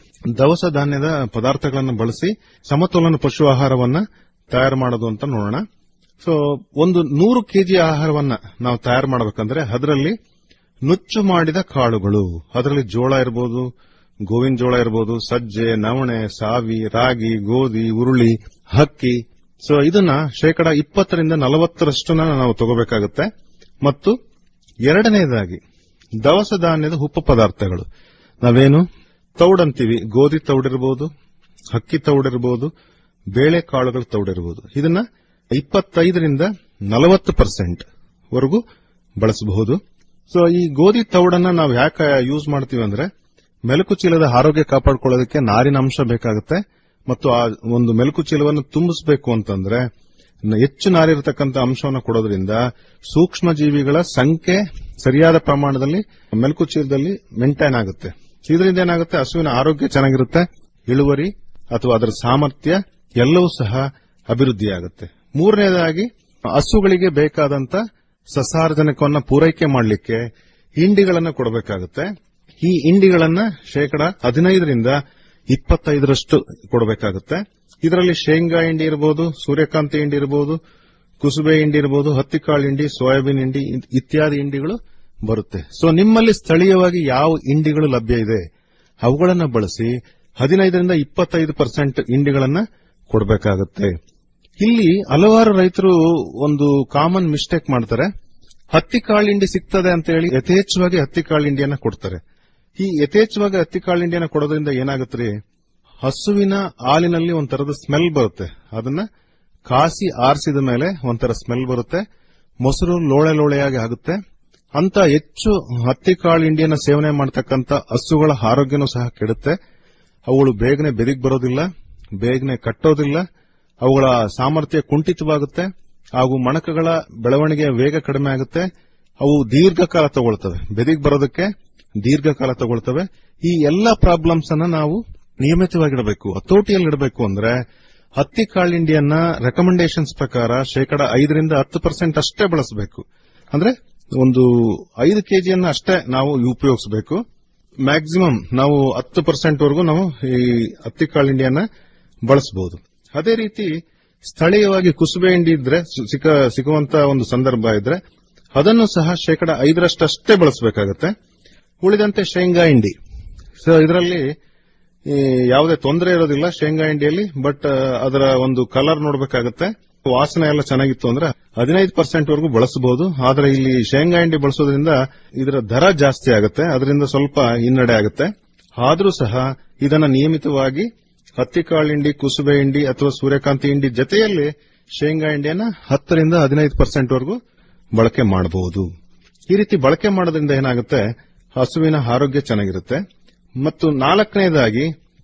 [SPEAKER 15] ದವಸ ಧಾನ್ಯದ ಪದಾರ್ಥಗಳನ್ನು ಬಳಸಿ ಸಮತೋಲನ ಪಶು ಆಹಾರವನ್ನ ತಯಾರು ಮಾಡೋದು ಅಂತ ನೋಡೋಣ ಸೊ ಒಂದು ನೂರು ಕೆಜಿ ಆಹಾರವನ್ನ ನಾವು ತಯಾರು ಮಾಡಬೇಕಂದ್ರೆ ಅದರಲ್ಲಿ ನುಚ್ಚು ಮಾಡಿದ ಕಾಳುಗಳು ಅದರಲ್ಲಿ ಜೋಳ ಇರಬಹುದು ಗೋವಿನ ಜೋಳ ಇರಬಹುದು ಸಜ್ಜೆ ನವಣೆ ಸಾವಿ ರಾಗಿ ಗೋಧಿ ಉರುಳಿ ಹಕ್ಕಿ ಸೊ ಇದನ್ನ ಶೇಕಡ ಇಪ್ಪತ್ತರಿಂದ ನಲವತ್ತರಷ್ಟನ್ನ ನಾವು ತಗೋಬೇಕಾಗುತ್ತೆ ಮತ್ತು ಎರಡನೇದಾಗಿ ದವಸ ಧಾನ್ಯದ ಉಪ ಪದಾರ್ಥಗಳು ನಾವೇನು ತೌಡಂತೀವಿ ಗೋಧಿ ತೌಡಿರಬಹುದು ಹಕ್ಕಿ ತೌಡಿರಬಹುದು ಬೇಳೆ ಕಾಳುಗಳ ತೌಡಿರಬಹುದು ಇದನ್ನ ಇಪ್ಪತ್ತೈದರಿಂದ ನಲವತ್ತು ಪರ್ಸೆಂಟ್ ವರೆಗೂ ಬಳಸಬಹುದು ಸೊ ಈ ಗೋಧಿ ತೌಡನ್ನ ನಾವು ಯಾಕೆ ಯೂಸ್ ಮಾಡ್ತೀವಿ ಅಂದ್ರೆ ಮೆಲುಕು ಚೀಲದ ಆರೋಗ್ಯ ಕಾಪಾಡಿಕೊಳ್ಳೋದಕ್ಕೆ ನಾರಿನ ಅಂಶ ಬೇಕಾಗುತ್ತೆ ಮತ್ತು ಆ ಒಂದು ಮೆಲುಕು ಚೀಲವನ್ನು ತುಂಬಿಸಬೇಕು ಅಂತಂದ್ರೆ ನ- ಹೆಚ್ಚು ನಾರಿರತಕ್ಕಂಥ ಅಂಶವನ್ನು ಕೊಡೋದ್ರಿಂದ ಸೂಕ್ಷ್ಮ ಜೀವಿಗಳ ಸಂಖ್ಯೆ ಸರಿಯಾದ ಪ್ರಮಾಣದಲ್ಲಿ ಮೆಲುಕು ಚೀಲದಲ್ಲಿ ಮೇಂಟೈನ್ ಆಗುತ್ತೆ ಇದರಿಂದ ಏನಾಗುತ್ತೆ ಹಸುವಿನ ಆರೋಗ್ಯ ಚೆನ್ನಾಗಿರುತ್ತೆ ಇಳುವರಿ ಅಥವಾ ಅದರ ಸಾಮರ್ಥ್ಯ ಎಲ್ಲವೂ ಸಹ ಅಭಿವೃದ್ಧಿಯಾಗುತ್ತೆ ಮೂರನೇದಾಗಿ ಹಸುಗಳಿಗೆ ಬೇಕಾದಂತ ಸಸಾರಜನಕವನ್ನ ಪೂರೈಕೆ ಮಾಡಲಿಕ್ಕೆ ಹಿಂಡಿಗಳನ್ನ ಕೊಡಬೇಕಾಗುತ್ತೆ ಈ ಹಿಂಡಿಗಳನ್ನ ಶೇಕಡ ಹದಿನೈದರಿಂದ ಇಪ್ಪತ್ತೈದರಷ್ಟು ಕೊಡಬೇಕಾಗುತ್ತೆ ಇದರಲ್ಲಿ ಶೇಂಗಾ ಹಿಂಡಿ ಇರಬಹುದು ಸೂರ್ಯಕಾಂತಿ ಹಿಂಡಿ ಇರಬಹುದು ಕುಸುಬೆ ಹಿಂಡಿ ಇರಬಹುದು ಹತ್ತಿಕಾಳು ಹಿಂಡಿ ಸೋಯಾಬೀನ್ ಹಿಂಡಿ ಇತ್- ಇತ್ಯಾದಿ ಹಿಂಡಿಗಳು ಬರುತ್ತೆ ಸೊ ನಿಮ್ಮಲ್ಲಿ ಸ್ಥಳೀಯವಾಗಿ ಯಾವ ಹಿಂಡಿಗಳು ಲಭ್ಯ ಇದೆ ಅವುಗಳನ್ನ ಬಳಸಿ ಹದಿನೈದರಿಂದ ಇಪ್ಪತ್ತೈದು ಪರ್ಸೆಂಟ್ ಇಂಡಿಗಳನ್ನ ಕೊಡಬೇಕಾಗುತ್ತೆ ಇಲ್ಲಿ ಹಲವಾರು ರೈತರು ಒಂದು ಕಾಮನ್ ಮಿಸ್ಟೇಕ್ ಮಾಡ್ತಾರೆ ಹತ್ತಿ ಕಾಳು ಹಿಂಡಿ ಸಿಗ್ತದೆ ಅಂತ ಹೇಳಿ ಯಥೇಚ್ಛವಾಗಿ ಹತ್ತಿ ಕಾಳು ಹಿಂಡಿಯನ್ನ ಕೊಡ್ತಾರೆ ಈ ಯಥೇಚ್ಛವಾಗಿ ಹತ್ತಿ ಕಾಳು ಹಿಂಡಿಯನ್ನ ಕೊಡೋದ್ರಿಂದ ಏನಾಗುತ್ತೆ ಹಸುವಿನ ಹಾಲಿನಲ್ಲಿ ಒಂಥರದ ಸ್ಮೆಲ್ ಬರುತ್ತೆ ಅದನ್ನ ಕಾಸಿ ಆರಿಸಿದ ಮೇಲೆ ಒಂಥರ ಸ್ಮೆಲ್ ಬರುತ್ತೆ ಮೊಸರು ಲೋಳೆ ಲೋಳೆಯಾಗಿ ಆಗುತ್ತೆ ಅಂತ ಹೆಚ್ಚು ಹತ್ತಿ ಕಾಳು ಹಿಂಡಿಯನ್ನ ಸೇವನೆ ಮಾಡತಕ್ಕಂತ ಹಸುಗಳ ಆರೋಗ್ಯನೂ ಸಹ ಕೆಡುತ್ತೆ ಅವುಗಳು ಬೇಗನೆ ಬೆದಿಗ್ ಬರೋದಿಲ್ಲ ಬೇಗನೆ ಕಟ್ಟೋದಿಲ್ಲ ಅವುಗಳ ಸಾಮರ್ಥ್ಯ ಕುಂಠಿತವಾಗುತ್ತೆ ಹಾಗೂ ಮಣಕಗಳ ಬೆಳವಣಿಗೆಯ ವೇಗ ಕಡಿಮೆ ಆಗುತ್ತೆ ಅವು ದೀರ್ಘಕಾಲ ತಗೊಳ್ತವೆ ಬೆದಿಗ್ ಬರೋದಕ್ಕೆ ದೀರ್ಘಕಾಲ ತಗೊಳ್ತವೆ ಈ ಎಲ್ಲ ಪ್ರಾಬ್ಲಮ್ಸ್ ಅನ್ನ ನಾವು ನಿಯಮಿತವಾಗಿಡಬೇಕು ಹತೋಟಿಯಲ್ಲಿಡಬೇಕು ಅಂದ್ರೆ ಹತ್ತಿ ಕಾಳಿಂಡಿಯನ್ನ ರೆಕಮೆಂಡೇಶನ್ಸ್ ಪ್ರಕಾರ ಶೇಕಡ ಐದರಿಂದ ಹತ್ತು ಪರ್ಸೆಂಟ್ ಅಷ್ಟೇ ಬಳಸಬೇಕು ಅಂದ್ರೆ ಒಂದು ಐದು ಕೆಜಿಯನ್ನ ಅಷ್ಟೇ ನಾವು ಉಪಯೋಗಿಸಬೇಕು ಮ್ಯಾಕ್ಸಿಮಮ್ ನಾವು ಹತ್ತು ಪರ್ಸೆಂಟ್ ವರೆಗೂ ನಾವು ಈ ಹತ್ತಿ ಕಾಳಿಂಡಿಯನ್ನ ಬಳಸಬಹುದು ಅದೇ ರೀತಿ ಸ್ಥಳೀಯವಾಗಿ ಕುಸುಬೆ ಹಿಂಡಿ ಇದ್ರೆ ಸಿಕ್ಕ ಸಿಗುವಂತ ಒಂದು ಸಂದರ್ಭ ಇದ್ರೆ ಅದನ್ನು ಸಹ ಶೇಕಡ ಐದರಷ್ಟಷ್ಟೇ ಬಳಸಬೇಕಾಗತ್ತೆ ಉಳಿದಂತೆ ಶೇಂಗಾ ಹಿಂಡಿ ಸೊ ಇದರಲ್ಲಿ ಈ ಯಾವುದೇ ತೊಂದರೆ ಇರೋದಿಲ್ಲ ಶೇಂಗಾ ಹಿಂಡಿಯಲ್ಲಿ ಬಟ್ ಅದರ ಒಂದು ಕಲರ್ ನೋಡಬೇಕಾಗತ್ತೆ ವಾಸನೆ ಎಲ್ಲ ಚೆನ್ನಾಗಿತ್ತು ಅಂದ್ರೆ ಹದಿನೈದು ಪರ್ಸೆಂಟ್ ವರೆಗೂ ಬಳಸಬಹುದು ಆದ್ರೆ ಇಲ್ಲಿ ಶೇಂಗಾ ಹಿಂಡಿ ಬಳಸೋದ್ರಿಂದ ಇದರ ದರ ಜಾಸ್ತಿ ಆಗುತ್ತೆ ಅದರಿಂದ ಸ್ವಲ್ಪ ಹಿನ್ನಡೆ ಆಗುತ್ತೆ ಆದ್ರೂ ಸಹ ಇದನ್ನ ನಿಯಮಿತವಾಗಿ ಹತ್ತಿ ಕಾಳು ಹಿಂಡಿ ಕುಸುಬೆ ಹಿಂಡಿ ಅಥವಾ ಸೂರ್ಯಕಾಂತಿ ಹಿಂಡಿ ಜೊತೆಯಲ್ಲಿ ಶೇಂಗಾ ಹಿಂಡಿಯನ್ನ ಹತ್ತರಿಂದ ಹದಿನೈದು ಪರ್ಸೆಂಟ್ ವರೆಗೂ ಬಳಕೆ ಮಾಡಬಹುದು ಈ ರೀತಿ ಬಳಕೆ ಮಾಡೋದ್ರಿಂದ ಏನಾಗುತ್ತೆ ಹಸುವಿನ ಆರೋಗ್ಯ ಚೆನ್ನಾಗಿರುತ್ತೆ ಮತ್ತು ನಾಲ್ಕನೇದಾಗಿ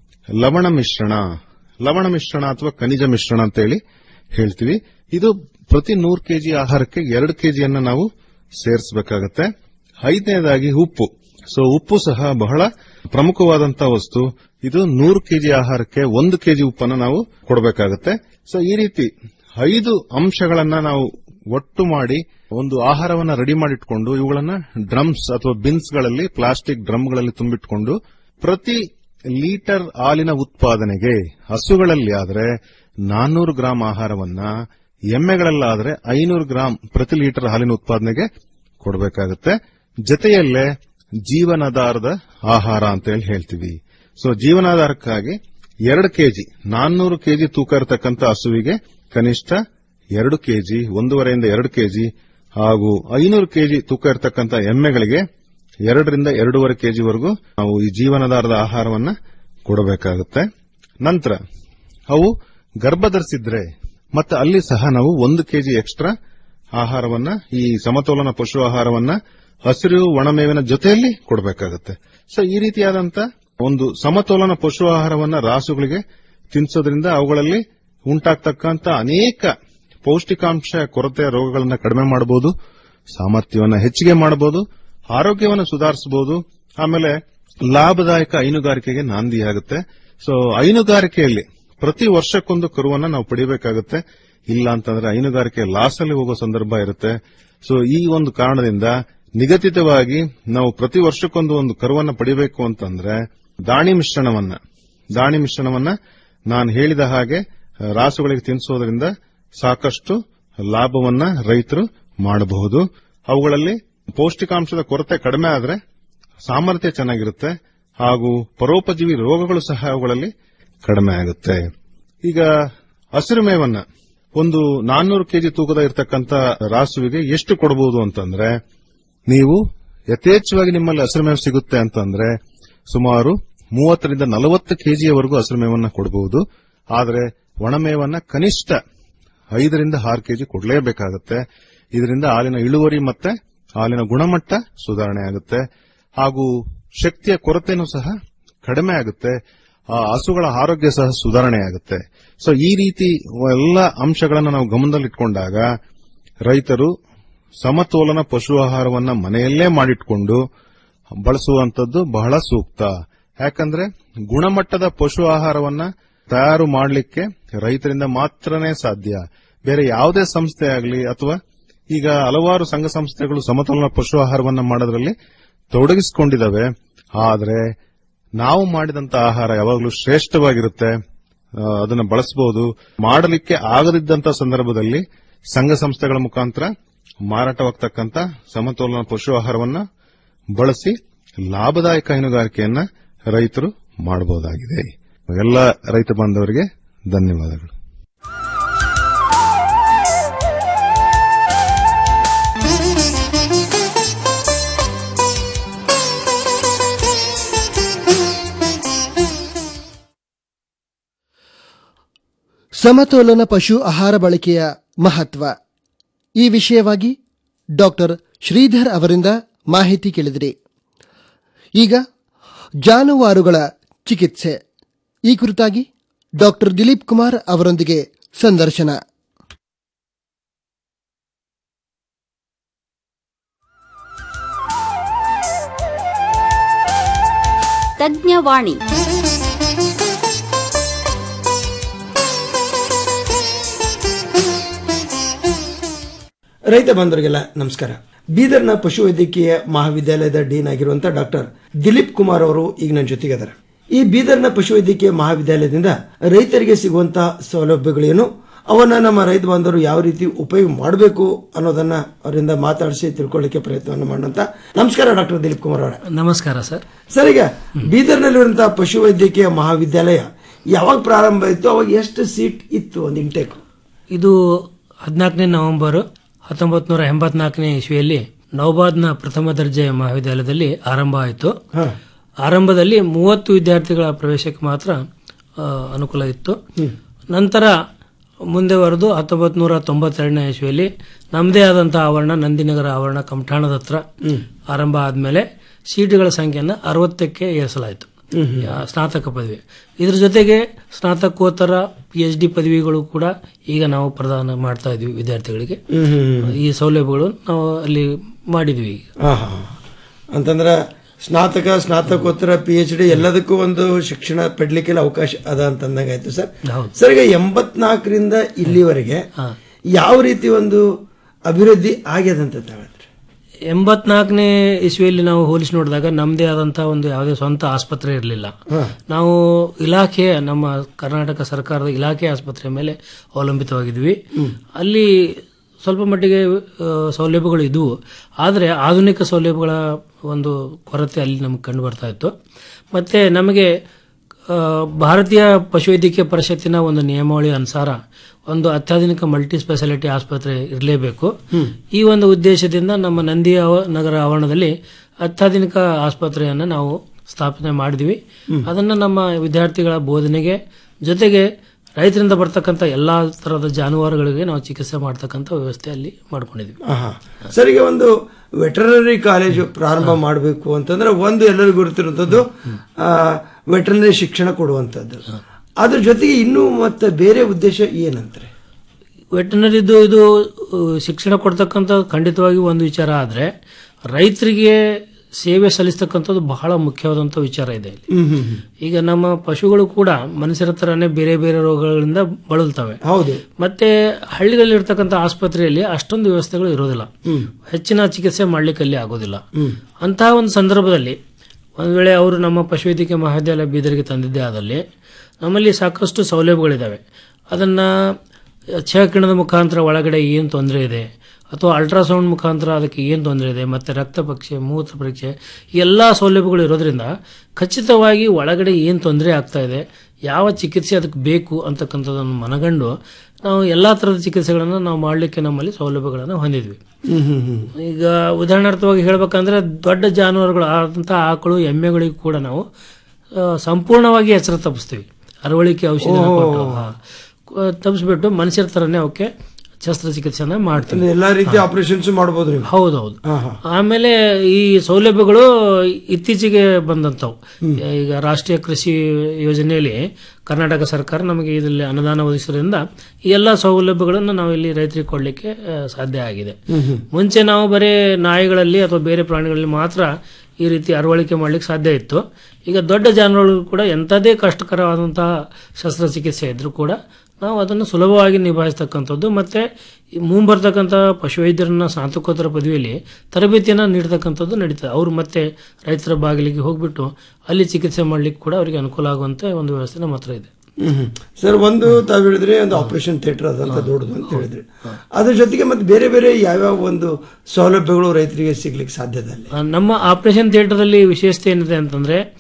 [SPEAKER 15] ಲವಣ ಮಿಶ್ರಣ ಲವಣ ಮಿಶ್ರಣ ಅಥವಾ ಖನಿಜ ಮಿಶ್ರಣ ಅಂತ ಹೇಳಿ ಹೇಳ್ತೀವಿ ಇದು ಪ್ರತಿ ನೂರು ಕೆಜಿ ಆಹಾರಕ್ಕೆ ಎರಡು ಕೆಜಿಯನ್ನ ನಾವು ಸೇರಿಸಬೇಕಾಗತ್ತೆ ಐದನೇದಾಗಿ ಉಪ್ಪು ಸೊ ಉಪ್ಪು ಸಹ ಬಹಳ ಪ್ರಮುಖವಾದಂತಹ ವಸ್ತು ಇದು ನೂರು ಕೆಜಿ ಆಹಾರಕ್ಕೆ ಒಂದು ಕೆಜಿ ಉಪ್ಪನ್ನು ನಾವು ಕೊಡಬೇಕಾಗತ್ತೆ ಸೊ ಈ ರೀತಿ ಐದು ಅಂಶಗಳನ್ನ ನಾವು ಒಟ್ಟು ಮಾಡಿ ಒಂದು ಆಹಾರವನ್ನ ರೆಡಿ ಮಾಡಿಟ್ಕೊಂಡು ಇವುಗಳನ್ನ ಡ್ರಮ್ಸ್ ಅಥವಾ ಬಿನ್ಸ್ ಗಳಲ್ಲಿ ಪ್ಲಾಸ್ಟಿಕ್ ಡ್ರಮ್ಗಳಲ್ಲಿ ತುಂಬಿಟ್ಕೊಂಡು ಪ್ರತಿ ಲೀಟರ್ ಹಾಲಿನ ಉತ್ಪಾದನೆಗೆ ಹಸುಗಳಲ್ಲಿ ಆದ್ರೆ ನಾನ್ನೂರು ಗ್ರಾಂ ಆಹಾರವನ್ನ ಎಮ್ಮೆಗಳಲ್ಲಾದ್ರೆ ಐನೂರು ಗ್ರಾಂ ಪ್ರತಿ ಲೀಟರ್ ಹಾಲಿನ ಉತ್ಪಾದನೆಗೆ ಕೊಡಬೇಕಾಗುತ್ತೆ ಜೊತೆಯಲ್ಲೇ ಜೀವನಾಧಾರದ ಆಹಾರ ಅಂತ ಹೇಳಿ ಹೇಳ್ತೀವಿ ಸೊ ಜೀವನಾಧಾರಕ್ಕಾಗಿ ಎರಡು ಕೆಜಿ ನಾನ್ನೂರು ಕೆಜಿ ತೂಕ ಇರತಕ್ಕಂತ ಹಸುವಿಗೆ ಕನಿಷ್ಠ ಎರಡು ಕೆಜಿ ಒಂದೂವರೆಯಿಂದ ಎರಡು ಕೆಜಿ ಹಾಗೂ ಐನೂರು ಕೆಜಿ ತೂಕ ಇರತಕ್ಕಂತ ಎಮ್ಮೆಗಳಿಗೆ ಎರಡರಿಂದ ಎರಡೂವರೆ ಕೆಜಿವರೆಗೂ ನಾವು ಈ ಜೀವನಾಧಾರದ ಆಹಾರವನ್ನ ಕೊಡಬೇಕಾಗುತ್ತೆ ನಂತರ ಅವು ಗರ್ಭ ಧರಿಸಿದ್ರೆ ಮತ್ತೆ ಅಲ್ಲಿ ಸಹ ನಾವು ಒಂದು ಕೆಜಿ ಎಕ್ಸ್ಟ್ರಾ ಆಹಾರವನ್ನ ಈ ಸಮತೋಲನ ಪಶು ಆಹಾರವನ್ನ ಹಸಿರು ಒಣಮೇವಿನ ಜೊತೆಯಲ್ಲಿ ಕೊಡಬೇಕಾಗುತ್ತೆ ಸೊ ಈ ರೀತಿಯಾದಂತ ಒಂದು ಸಮತೋಲನ ಪಶು ಆಹಾರವನ್ನ ರಾಸುಗಳಿಗೆ ತಿನ್ನಿಸೋದ್ರಿಂದ ಅವುಗಳಲ್ಲಿ ಉಂಟಾಗ್ತಕ್ಕಂತ ಅನೇಕ ಪೌಷ್ಟಿಕಾಂಶ ಕೊರತೆ ರೋಗಗಳನ್ನ ಕಡಿಮೆ ಮಾಡಬಹುದು ಸಾಮರ್ಥ್ಯವನ್ನ ಹೆಚ್ಚಿಗೆ ಮಾಡಬಹುದು ಆರೋಗ್ಯವನ್ನು ಸುಧಾರಿಸಬಹುದು ಆಮೇಲೆ ಲಾಭದಾಯಕ ಹೈನುಗಾರಿಕೆಗೆ ನಾಂದಿಯಾಗುತ್ತೆ ಸೊ ಹೈನುಗಾರಿಕೆಯಲ್ಲಿ ಪ್ರತಿ ವರ್ಷಕ್ಕೊಂದು ಕರುವನ್ನ ನಾವು ಪಡಿಬೇಕಾಗುತ್ತೆ ಇಲ್ಲ ಅಂತಂದ್ರೆ ಹೈನುಗಾರಿಕೆ ಲಾಸ್ ಅಲ್ಲಿ ಹೋಗೋ ಸಂದರ್ಭ ಇರುತ್ತೆ ಸೊ ಈ ಒಂದು ಕಾರಣದಿಂದ ನಿಗದಿತವಾಗಿ ನಾವು ಪ್ರತಿ ವರ್ಷಕ್ಕೊಂದು ಒಂದು ಕರುವನ್ನ ಪಡಿಬೇಕು ಅಂತಂದ್ರೆ ದಾಣಿ ಮಿಶ್ರಣವನ್ನ ದಾಣಿ ಮಿಶ್ರಣವನ್ನ ನಾನು ಹೇಳಿದ ಹಾಗೆ ರಾಸುಗಳಿಗೆ ತಿನ್ನಿಸೋದ್ರಿಂದ ಸಾಕಷ್ಟು ಲಾಭವನ್ನ ರೈತರು ಮಾಡಬಹುದು ಅವುಗಳಲ್ಲಿ ಪೌಷ್ಟಿಕಾಂಶದ ಕೊರತೆ ಕಡಿಮೆ ಆದರೆ ಸಾಮರ್ಥ್ಯ ಚೆನ್ನಾಗಿರುತ್ತೆ ಹಾಗೂ ಪರೋಪಜೀವಿ ರೋಗಗಳು ಸಹ ಅವುಗಳಲ್ಲಿ ಕಡಿಮೆ ಆಗುತ್ತೆ ಈಗ ಹಸಿರು ಮೇವನ್ನ ಒಂದು ನಾನ್ನೂರು ಕೆಜಿ ತೂಕದ ಇರತಕ್ಕಂತ ರಾಸುವಿಗೆ ಎಷ್ಟು ಕೊಡಬಹುದು ಅಂತಂದ್ರೆ ನೀವು ಯಥೇಚ್ಛವಾಗಿ ನಿಮ್ಮಲ್ಲಿ ಹಸಿರು ಮೇವು ಸಿಗುತ್ತೆ ಅಂತಂದ್ರೆ ಸುಮಾರು ಮೂವತ್ತರಿಂದ ನಲವತ್ತು ಕೆಜಿಯವರೆಗೂ ಹಸಿರು ಮೇವನ್ನ ಕೊಡಬಹುದು ಆದರೆ ಒಣಮೇವನ್ನ ಕನಿಷ್ಠ ಐದರಿಂದ ಆರು ಕೆಜಿ ಕೊಡಲೇಬೇಕಾಗುತ್ತೆ ಇದರಿಂದ ಹಾಲಿನ ಇಳುವರಿ ಮತ್ತೆ ಹಾಲಿನ ಗುಣಮಟ್ಟ ಸುಧಾರಣೆ ಆಗುತ್ತೆ ಹಾಗೂ ಶಕ್ತಿಯ ಕೊರತೆನೂ ಸಹ ಕಡಿಮೆ ಆಗುತ್ತೆ ಆ ಹಸುಗಳ ಆರೋಗ್ಯ ಸಹ ಸುಧಾರಣೆ ಆಗುತ್ತೆ ಸೊ ಈ ರೀತಿ ಎಲ್ಲ ಅಂಶಗಳನ್ನು ನಾವು ಗಮನದಲ್ಲಿಟ್ಕೊಂಡಾಗ ರೈತರು ಸಮತೋಲನ ಪಶು ಆಹಾರವನ್ನ ಮನೆಯಲ್ಲೇ ಮಾಡಿಟ್ಕೊಂಡು ಬಳಸುವಂತದ್ದು ಬಹಳ ಸೂಕ್ತ ಯಾಕಂದ್ರೆ ಗುಣಮಟ್ಟದ ಪಶು ಆಹಾರವನ್ನ ತಯಾರು ಮಾಡಲಿಕ್ಕೆ ರೈತರಿಂದ ಮಾತ್ರನೇ ಸಾಧ್ಯ ಬೇರೆ ಯಾವುದೇ ಸಂಸ್ಥೆ ಆಗಲಿ ಅಥವಾ ಈಗ ಹಲವಾರು ಸಂಘ ಸಂಸ್ಥೆಗಳು ಸಮತೋಲನ ಪಶು ಆಹಾರವನ್ನ ಮಾಡೋದ್ರಲ್ಲಿ ತೊಡಗಿಸಿಕೊಂಡಿದ್ದಾವೆ ಆದರೆ ನಾವು ಮಾಡಿದಂತ ಆಹಾರ ಯಾವಾಗಲೂ ಶ್ರೇಷ್ಠವಾಗಿರುತ್ತೆ ಆ, ಅದನ್ನ ಬಳಸಬಹುದು ಮಾಡಲಿಕ್ಕೆ ಆಗದಿದ್ದಂತ ಸಂದರ್ಭದಲ್ಲಿ ಸಂಘ ಸಂಸ್ಥೆಗಳ ಮುಖಾಂತರ ಮಾರಾಟವಾಗ್ತಕ್ಕಂತ ಸಮತೋಲನ ಪಶು ಆಹಾರವನ್ನ ಬಳಸಿ ಲಾಭದಾಯಕ ಹೈನುಗಾರಿಕೆಯನ್ನ ರೈತರು ಮಾಡಬಹುದಾಗಿದೆ ಎಲ್ಲ ರೈತ ಬಾಂಧವರಿಗೆ ಧನ್ಯವಾದಗಳು
[SPEAKER 1] ಸಮತೋಲನ ಪಶು ಆಹಾರ ಬಳಕೆಯ ಮಹತ್ವ ಈ ವಿಷಯವಾಗಿ ಡಾಕ್ಟರ್ ಶ್ರೀಧರ್ ಅವರಿಂದ ಮಾಹಿತಿ ಕೇಳಿದಿರಿ ಈಗ ಜಾನುವಾರುಗಳ ಚಿಕಿತ್ಸೆ ಈ ಕುರಿತಾಗಿ ಡಾಕ್ಟರ್ ದಿಲೀಪ್ ಕುಮಾರ್ ಅವರೊಂದಿಗೆ ಸಂದರ್ಶನ
[SPEAKER 14] ತಜ್ಞವಾಣಿ
[SPEAKER 16] ರೈತ ಬಾಂಧವರಿಗೆಲ್ಲ ನಮಸ್ಕಾರ ಬೀದರ್ನ ಪಶುವೈದ್ಯಕೀಯ ಮಹಾವಿದ್ಯಾಲಯದ ಡೀನ್ ಆಗಿರುವಂತಹ ಡಾಕ್ಟರ್ ದಿಲೀಪ್ ಕುಮಾರ್ ಅವರು ಈಗ ನನ್ನ ಜೊತೆಗಿದ್ದಾರೆ ಈ ಬೀದರ್ನ ಪಶುವೈದ್ಯಕೀಯ ಮಹಾವಿದ್ಯಾಲಯದಿಂದ ರೈತರಿಗೆ ಸಿಗುವಂತಹ ಸೌಲಭ್ಯಗಳೇನು ಅವನ್ನ ನಮ್ಮ ರೈತ ಬಾಂಧವರು ಯಾವ ರೀತಿ ಉಪಯೋಗ ಮಾಡಬೇಕು ಅನ್ನೋದನ್ನ ಅವರಿಂದ ಮಾತಾಡಿಸಿ ತಿಳ್ಕೊಳ್ಳಿಕ್ಕೆ ಪ್ರಯತ್ನವನ್ನು ಮಾಡೋಂತ ನಮಸ್ಕಾರ ಡಾಕ್ಟರ್ ದಿಲೀಪ್ ಕುಮಾರ್ ಅವರ
[SPEAKER 9] ನಮಸ್ಕಾರ ಸರ್
[SPEAKER 16] ಸರ್ ಈಗ ಬೀದರ್ನಲ್ಲಿರುವಂತಹ ಪಶುವೈದ್ಯಕೀಯ ಮಹಾವಿದ್ಯಾಲಯ ಯಾವಾಗ ಪ್ರಾರಂಭ ಆಯಿತು ಅವಾಗ ಎಷ್ಟು ಸೀಟ್ ಇತ್ತು ಒಂದು ಇಂಟೇಕ್
[SPEAKER 9] ಇದು ಹದಿನಾಲ್ಕನೇ ನವೆಂಬರ್ ಹತ್ತೊಂಬತ್ತು ನೂರ ಎಂಬತ್ನಾಲ್ಕನೇ ಇಸ್ವಿಯಲ್ಲಿ ನವಬಾದ್ನ ಪ್ರಥಮ ದರ್ಜೆ ಮಹಾವಿದ್ಯಾಲಯದಲ್ಲಿ ಆರಂಭ ಆಯಿತು ಆರಂಭದಲ್ಲಿ ಮೂವತ್ತು ವಿದ್ಯಾರ್ಥಿಗಳ ಪ್ರವೇಶಕ್ಕೆ ಮಾತ್ರ ಆ, ಅನುಕೂಲ ಇತ್ತು ನಂತರ ಮುಂದೆ ಬರೆದು ಹತ್ತೊಂಬತ್ತು ನೂರ ತೊಂಬತ್ತೆರಡನೇ ಇಸ್ವಿಯಲ್ಲಿ ನಮ್ಮದೇ ಆದಂತಹ ಆವರಣ ನಂದಿನಗರ ಆವರಣ ಕಮಠಾಣದ ಹತ್ರ ಆರಂಭ ಆದಮೇಲೆ ಸೀಟುಗಳ ಸಂಖ್ಯೆಯನ್ನು ಅರವತ್ತಕ್ಕೆ ಏರಿಸಲಾಯಿತು ಯಾ- ಸ್ನಾತಕ ಪದವಿ ಇದ್ರ ಜೊತೆಗೆ ಸ್ನಾತಕೋತ್ತರ ಪಿ ಎಚ್ ಡಿ ಪದವಿಗಳು ಕೂಡ ಈಗ ನಾವು ಪ್ರದಾನ ಮಾಡ್ತಾ ಇದೀವಿ ವಿದ್ಯಾರ್ಥಿಗಳಿಗೆ
[SPEAKER 16] ಹ್ಮ್, ಹ್ಮ್, ಹ್ಮ್.
[SPEAKER 9] ಈ ಸೌಲಭ್ಯಗಳು ನಾವು ಅಲ್ಲಿ ಮಾಡಿದ್ವಿ ಈಗ
[SPEAKER 16] ಆಹಾ. ಅಂತಂದ್ರ ಸ್ನಾತಕ ಸ್ನಾತಕೋತ್ತರ ಪಿ ಎಚ್ ಡಿ ಎಲ್ಲದಕ್ಕೂ ಒಂದು ಶಿಕ್ಷಣ ಪಡ್ಲಿಕ್ಕೆಲ್ಲ ಅವಕಾಶ ಅದ ಅಂತಂದಂಗ ಆಯ್ತು ಸರ್ ಸರ್ ಈಗ ಎಂಬತ್ನಾಲ್ಕರಿಂದ ಇಲ್ಲಿವರೆಗೆ ಯಾವ ರೀತಿ ಒಂದು ಅಭಿವೃದ್ಧಿ ಆಗ್ಯದಂತ ಹೇಳಿದ್ರೆ
[SPEAKER 9] ಎಂಬತ್ನಾಲ್ಕನೇ ಇಸ್ವಿಯಲ್ಲಿ ನಾವು ಹೋಲಿಸಿ ನೋಡಿದಾಗ ನಮ್ಮದೇ ಆದಂತಹ ಒಂದು ಯಾವುದೇ ಸ್ವಂತ ಆಸ್ಪತ್ರೆ ಇರಲಿಲ್ಲ ನಾವು ಇಲಾಖೆ ನಮ್ಮ ಕರ್ನಾಟಕ ಸರ್ಕಾರದ ಇಲಾಖೆ ಆಸ್ಪತ್ರೆ ಮೇಲೆ ಅವಲಂಬಿತವಾಗಿದ್ವಿ ಅಲ್ಲಿ ಸ್ವಲ್ಪ ಮಟ್ಟಿಗೆ ಆ, ಸೌಲಭ್ಯಗಳು ಇದ್ವು ಆದರೆ ಆಧುನಿಕ ಸೌಲಭ್ಯಗಳ ಒಂದು ಕೊರತೆ ಅಲ್ಲಿ ನಮಗೆ ಕಂಡು ಬರ್ತಾ ಇತ್ತು ಮತ್ತೆ ನಮಗೆ ಆ, ಭಾರತೀಯ ಪಶುವೈದ್ಯಕೀಯ ಪರಿಷತ್ತಿನ ಒಂದು ನಿಯಮಾವಳಿ ಅನುಸಾರ ಒಂದು ಅತ್ಯಾಧುನಿಕ ಮಲ್ಟಿ ಸ್ಪೆಷಾಲಿಟಿ ಆಸ್ಪತ್ರೆ ಇರಲೇಬೇಕು ಈ ಒಂದು ಉದ್ದೇಶದಿಂದ ನಮ್ಮ ನಂದಿ ಆವ- ನಗರ ಆವರಣದಲ್ಲಿ ಅತ್ಯಾಧುನಿಕ ಆಸ್ಪತ್ರೆಯನ್ನು ನಾವು ಸ್ಥಾಪನೆ ಮಾಡಿದ್ವಿ ಅದನ್ನು ನಮ್ಮ ವಿದ್ಯಾರ್ಥಿಗಳ ಬೋಧನೆಗೆ ಜೊತೆಗೆ ರೈತರಿಂದ ಬರ್ತಕ್ಕಂಥ ಎಲ್ಲಾ ತರಹದ ಜಾನುವಾರುಗಳಿಗೆ ನಾವು ಚಿಕಿತ್ಸೆ ಮಾಡ್ತಕ್ಕಂಥ ವ್ಯವಸ್ಥೆ ಅಲ್ಲಿ ಮಾಡ್ಕೊಂಡಿದ್ವಿ
[SPEAKER 16] ಆಹಾ. ಸರ್ ಈಗ ಒಂದು ವೆಟರ್ನರಿ ಕಾಲೇಜು ಪ್ರಾರಂಭ ಮಾಡಬೇಕು ಅಂತಂದ್ರೆ ಒಂದು ಎಲ್ಲರಿಗೂ ಗುರುತಿರುವಂತದ್ದು ವೆಟರ್ನರಿ ಶಿಕ್ಷಣ ಕೊಡುವಂತದ್ದು ಅದ್ರ ಜೊತೆಗೆ ಇನ್ನೂ ಮತ್ತೆ ಬೇರೆ ಉದ್ದೇಶ ಏನಂತಾರೆ
[SPEAKER 9] ವೆಟನರಿದು ಇದು ಆ, ಶಿಕ್ಷಣ ಕೊಡ್ತಕ್ಕಂಥ ಖಂಡಿತವಾಗಿ ಒಂದು ವಿಚಾರ ಆದರೆ ರೈತರಿಗೆ ಸೇವೆ ಸಲ್ಲಿಸ್ತಕ್ಕಂಥದ್ದು ಬಹಳ ಮುಖ್ಯವಾದಂಥ ವಿಚಾರ ಇದೆ ಇಲ್ಲಿ
[SPEAKER 16] ಹ್ಮ್ ಹ್ಮ್ ಹ್ಮ್.
[SPEAKER 9] ಈಗ ನಮ್ಮ ಪಶುಗಳು ಕೂಡ ಮನುಷ್ಯರ ತರನೇ ಬೇರೆ ಬೇರೆ ರೋಗಗಳಿಂದ ಬಳಲ್ತವೆ
[SPEAKER 16] ಹೌದು
[SPEAKER 9] ಮತ್ತೆ ಹಳ್ಳಿಗಳಲ್ಲಿ ಇರ್ತಕ್ಕಂಥ ಆಸ್ಪತ್ರೆಯಲ್ಲಿ ಅಷ್ಟೊಂದು ವ್ಯವಸ್ಥೆಗಳು ಇರೋದಿಲ್ಲ
[SPEAKER 16] ಹ್ಮ್.
[SPEAKER 9] ಹೆಚ್ಚಿನ ಚಿಕಿತ್ಸೆ ಮಾಡ್ಲಿಕ್ಕೆ ಅಲ್ಲಿ ಆಗೋದಿಲ್ಲ
[SPEAKER 16] ಹ್ಮ್.
[SPEAKER 9] ಅಂತಹ ಒಂದು ಸಂದರ್ಭದಲ್ಲಿ ಒಂದು ವೇಳೆ ಅವರು ನಮ್ಮ ಪಶುವೈದ್ಯಕೀಯ ಮಹಾವಿದ್ಯಾಲಯ ಬೀದರ್ಗೆ ತಂದಿದ್ದೇ ಆದಲ್ಲಿ ನಮ್ಮಲ್ಲಿ ಸಾಕಷ್ಟು ಸೌಲಭ್ಯಗಳಿದ್ದಾವೆ ಅದನ್ನ ಛೇಕಿಣದ ಮುಖಾಂತರ ಒಳಗಡೆ ಏನು ತೊಂದರೆ ಇದೆ ಅಥವಾ ಅಲ್ಟ್ರಾಸೌಂಡ್ ಮುಖಾಂತರ ಅದಕ್ಕೆ ಏನು ತೊಂದರೆ ಇದೆ ಮತ್ತೆ ರಕ್ತ ಪರೀಕ್ಷೆ ಮೂತ್ರ ಪರೀಕ್ಷೆ ಈ ಎಲ್ಲ ಸೌಲಭ್ಯಗಳು ಇರೋದ್ರಿಂದ ಖಚಿತವಾಗಿ ಒಳಗಡೆ ಏನು ತೊಂದರೆ ಆಗ್ತಾ ಇದೆ ಯಾವ ಚಿಕಿತ್ಸೆ ಅದಕ್ಕೆ ಬೇಕು ಅಂತಕ್ಕಂಥದ್ದನ್ನು ಮನಗಂಡು ನಾವು ಎಲ್ಲ ಥರದ ಚಿಕಿತ್ಸೆಗಳನ್ನು ನಾವು ಮಾಡಲಿಕ್ಕೆ ನಮ್ಮಲ್ಲಿ ಸೌಲಭ್ಯಗಳನ್ನು ಹೊಂದಿದ್ವಿ
[SPEAKER 16] ಹ್ಮ್ ಹ್ಮ್ ಹ್ಮ್
[SPEAKER 9] ಈಗ ಉದಾಹರಣಾರ್ಥವಾಗಿ ಹೇಳ್ಬೇಕಂದ್ರೆ ದೊಡ್ಡ ಜಾನುವಾರುಗಳು ಆದಂಥ ಆಕಳು ಎಮ್ಮೆಗಳಿಗೂ ಕೂಡ ನಾವು ಆ, ಸಂಪೂರ್ಣವಾಗಿ ಎಚ್ಚರ ತಪ್ಪಿಸ್ತೀವಿ ಅರವಳಿಕೆ ಔಷಧಿ ತಪ್ಪಿಸ್ಬಿಟ್ಟು ಮನುಷ್ಯರ ಥರನೇ ಅವಕ್ಕೆ ಶಸ್ತ್ರಚಿಕಿತ್ಸೆನ ಮಾಡ್ತೀವಿ
[SPEAKER 16] ಅಂದ್ರೆ ಎಲ್ಲಾ ರೀತಿ ಆಪರೇಷನ್ಸ್ ಮಾಡಬಹುದು ನೀವು
[SPEAKER 9] ಹೌದೌದು
[SPEAKER 16] ಹಾ, ಹಾ.
[SPEAKER 9] ಆಮೇಲೆ ಈ ಸೌಲಭ್ಯಗಳು ಇತ್ತೀಚೆಗೆ ಬಂದಂಥವು ಈಗ ರಾಷ್ಟ್ರೀಯ ಕೃಷಿ ಯೋಜನೆಯಲ್ಲಿ ಕರ್ನಾಟಕ ಸರ್ಕಾರ ನಮಗೆ ಇದರಲ್ಲಿ ಅನುದಾನ ಒದಗಿಸೋದ್ರಿಂದ ಈ ಎಲ್ಲ ಸೌಲಭ್ಯಗಳನ್ನು ನಾವು ಇಲ್ಲಿ ರೈತರಿಗೆ ಕೊಡಲಿಕ್ಕೆ ಆ, ಸಾಧ್ಯ ಆಗಿದೆ
[SPEAKER 16] ಹ್ಮ್ ಹ್ಮ್.
[SPEAKER 9] ಮುಂಚೆ ನಾವು ಬರೀ ನಾಯಿಗಳಲ್ಲಿ ಅಥವಾ ಬೇರೆ ಪ್ರಾಣಿಗಳಲ್ಲಿ ಮಾತ್ರ ಈ ರೀತಿ ಅರವಳಿಕೆ ಮಾಡ್ಲಿಕ್ಕೆ ಸಾಧ್ಯ ಇತ್ತು ಈಗ ದೊಡ್ಡ ಜಾನುವಾರುಗಳು ಕೂಡ ಎಂಥದೇ ಕಷ್ಟಕರವಾದಂತಹ ಶಸ್ತ್ರಚಿಕಿತ್ಸೆ ಇದ್ರೂ ಕೂಡ ನಾವು ಅದನ್ನು ಸುಲಭವಾಗಿ ನಿಭಾಯಿಸ್ತಕ್ಕಂಥದ್ದು ಮತ್ತೆ ಈ ಮುಂಬರ್ತಕ್ಕಂಥ ಪಶುವೈದ್ಯರನ್ನ ಸ್ನಾತಕೋತ್ತರ ಪದವಿಯಲ್ಲಿ ತರಬೇತಿಯನ್ನು ನೀಡತಕ್ಕಂಥದ್ದು ನಡೀತದೆ ಅವರು ಮತ್ತೆ ರೈತರ ಬಾಗಿಲಿಗೆ ಹೋಗ್ಬಿಟ್ಟು ಅಲ್ಲಿ ಚಿಕಿತ್ಸೆ ಮಾಡ್ಲಿಕ್ಕೆ ಕೂಡ ಅವರಿಗೆ ಅನುಕೂಲ ಆಗುವಂತೆ ಒಂದು ವ್ಯವಸ್ಥೆ ನಮ್ಮ ಹತ್ರ ಇದೆ
[SPEAKER 16] ಹ್ಮ್ ಹ್ಮ್. ಸರ್ ಒಂದು ತಾವು ಹೇಳಿದ್ರೆ ಒಂದು ಆಪರೇಷನ್ ಥಿಯೇಟರ್ ಅದಂತ ದೊಡ್ಡದು ಅಂತ ಹೇಳಿದ್ರಿ ಅದ್ರ ಜೊತೆಗೆ ಮತ್ತೆ ಬೇರೆ ಬೇರೆ ಯಾವ್ಯಾವ ಒಂದು ಸೌಲಭ್ಯಗಳು ರೈತರಿಗೆ ಸಿಗ್ಲಿಕ್ಕೆ ಸಾಧ್ಯತೆ ಅಲ್ಲಿ
[SPEAKER 9] ಆ, ನಮ್ಮ ಆಪರೇಷನ್ ಥಿಯೇಟರ್ ಅಲ್ಲಿ ವಿಶೇಷತೆ ಏನಿದೆ ಅಂತಂದ್ರೆ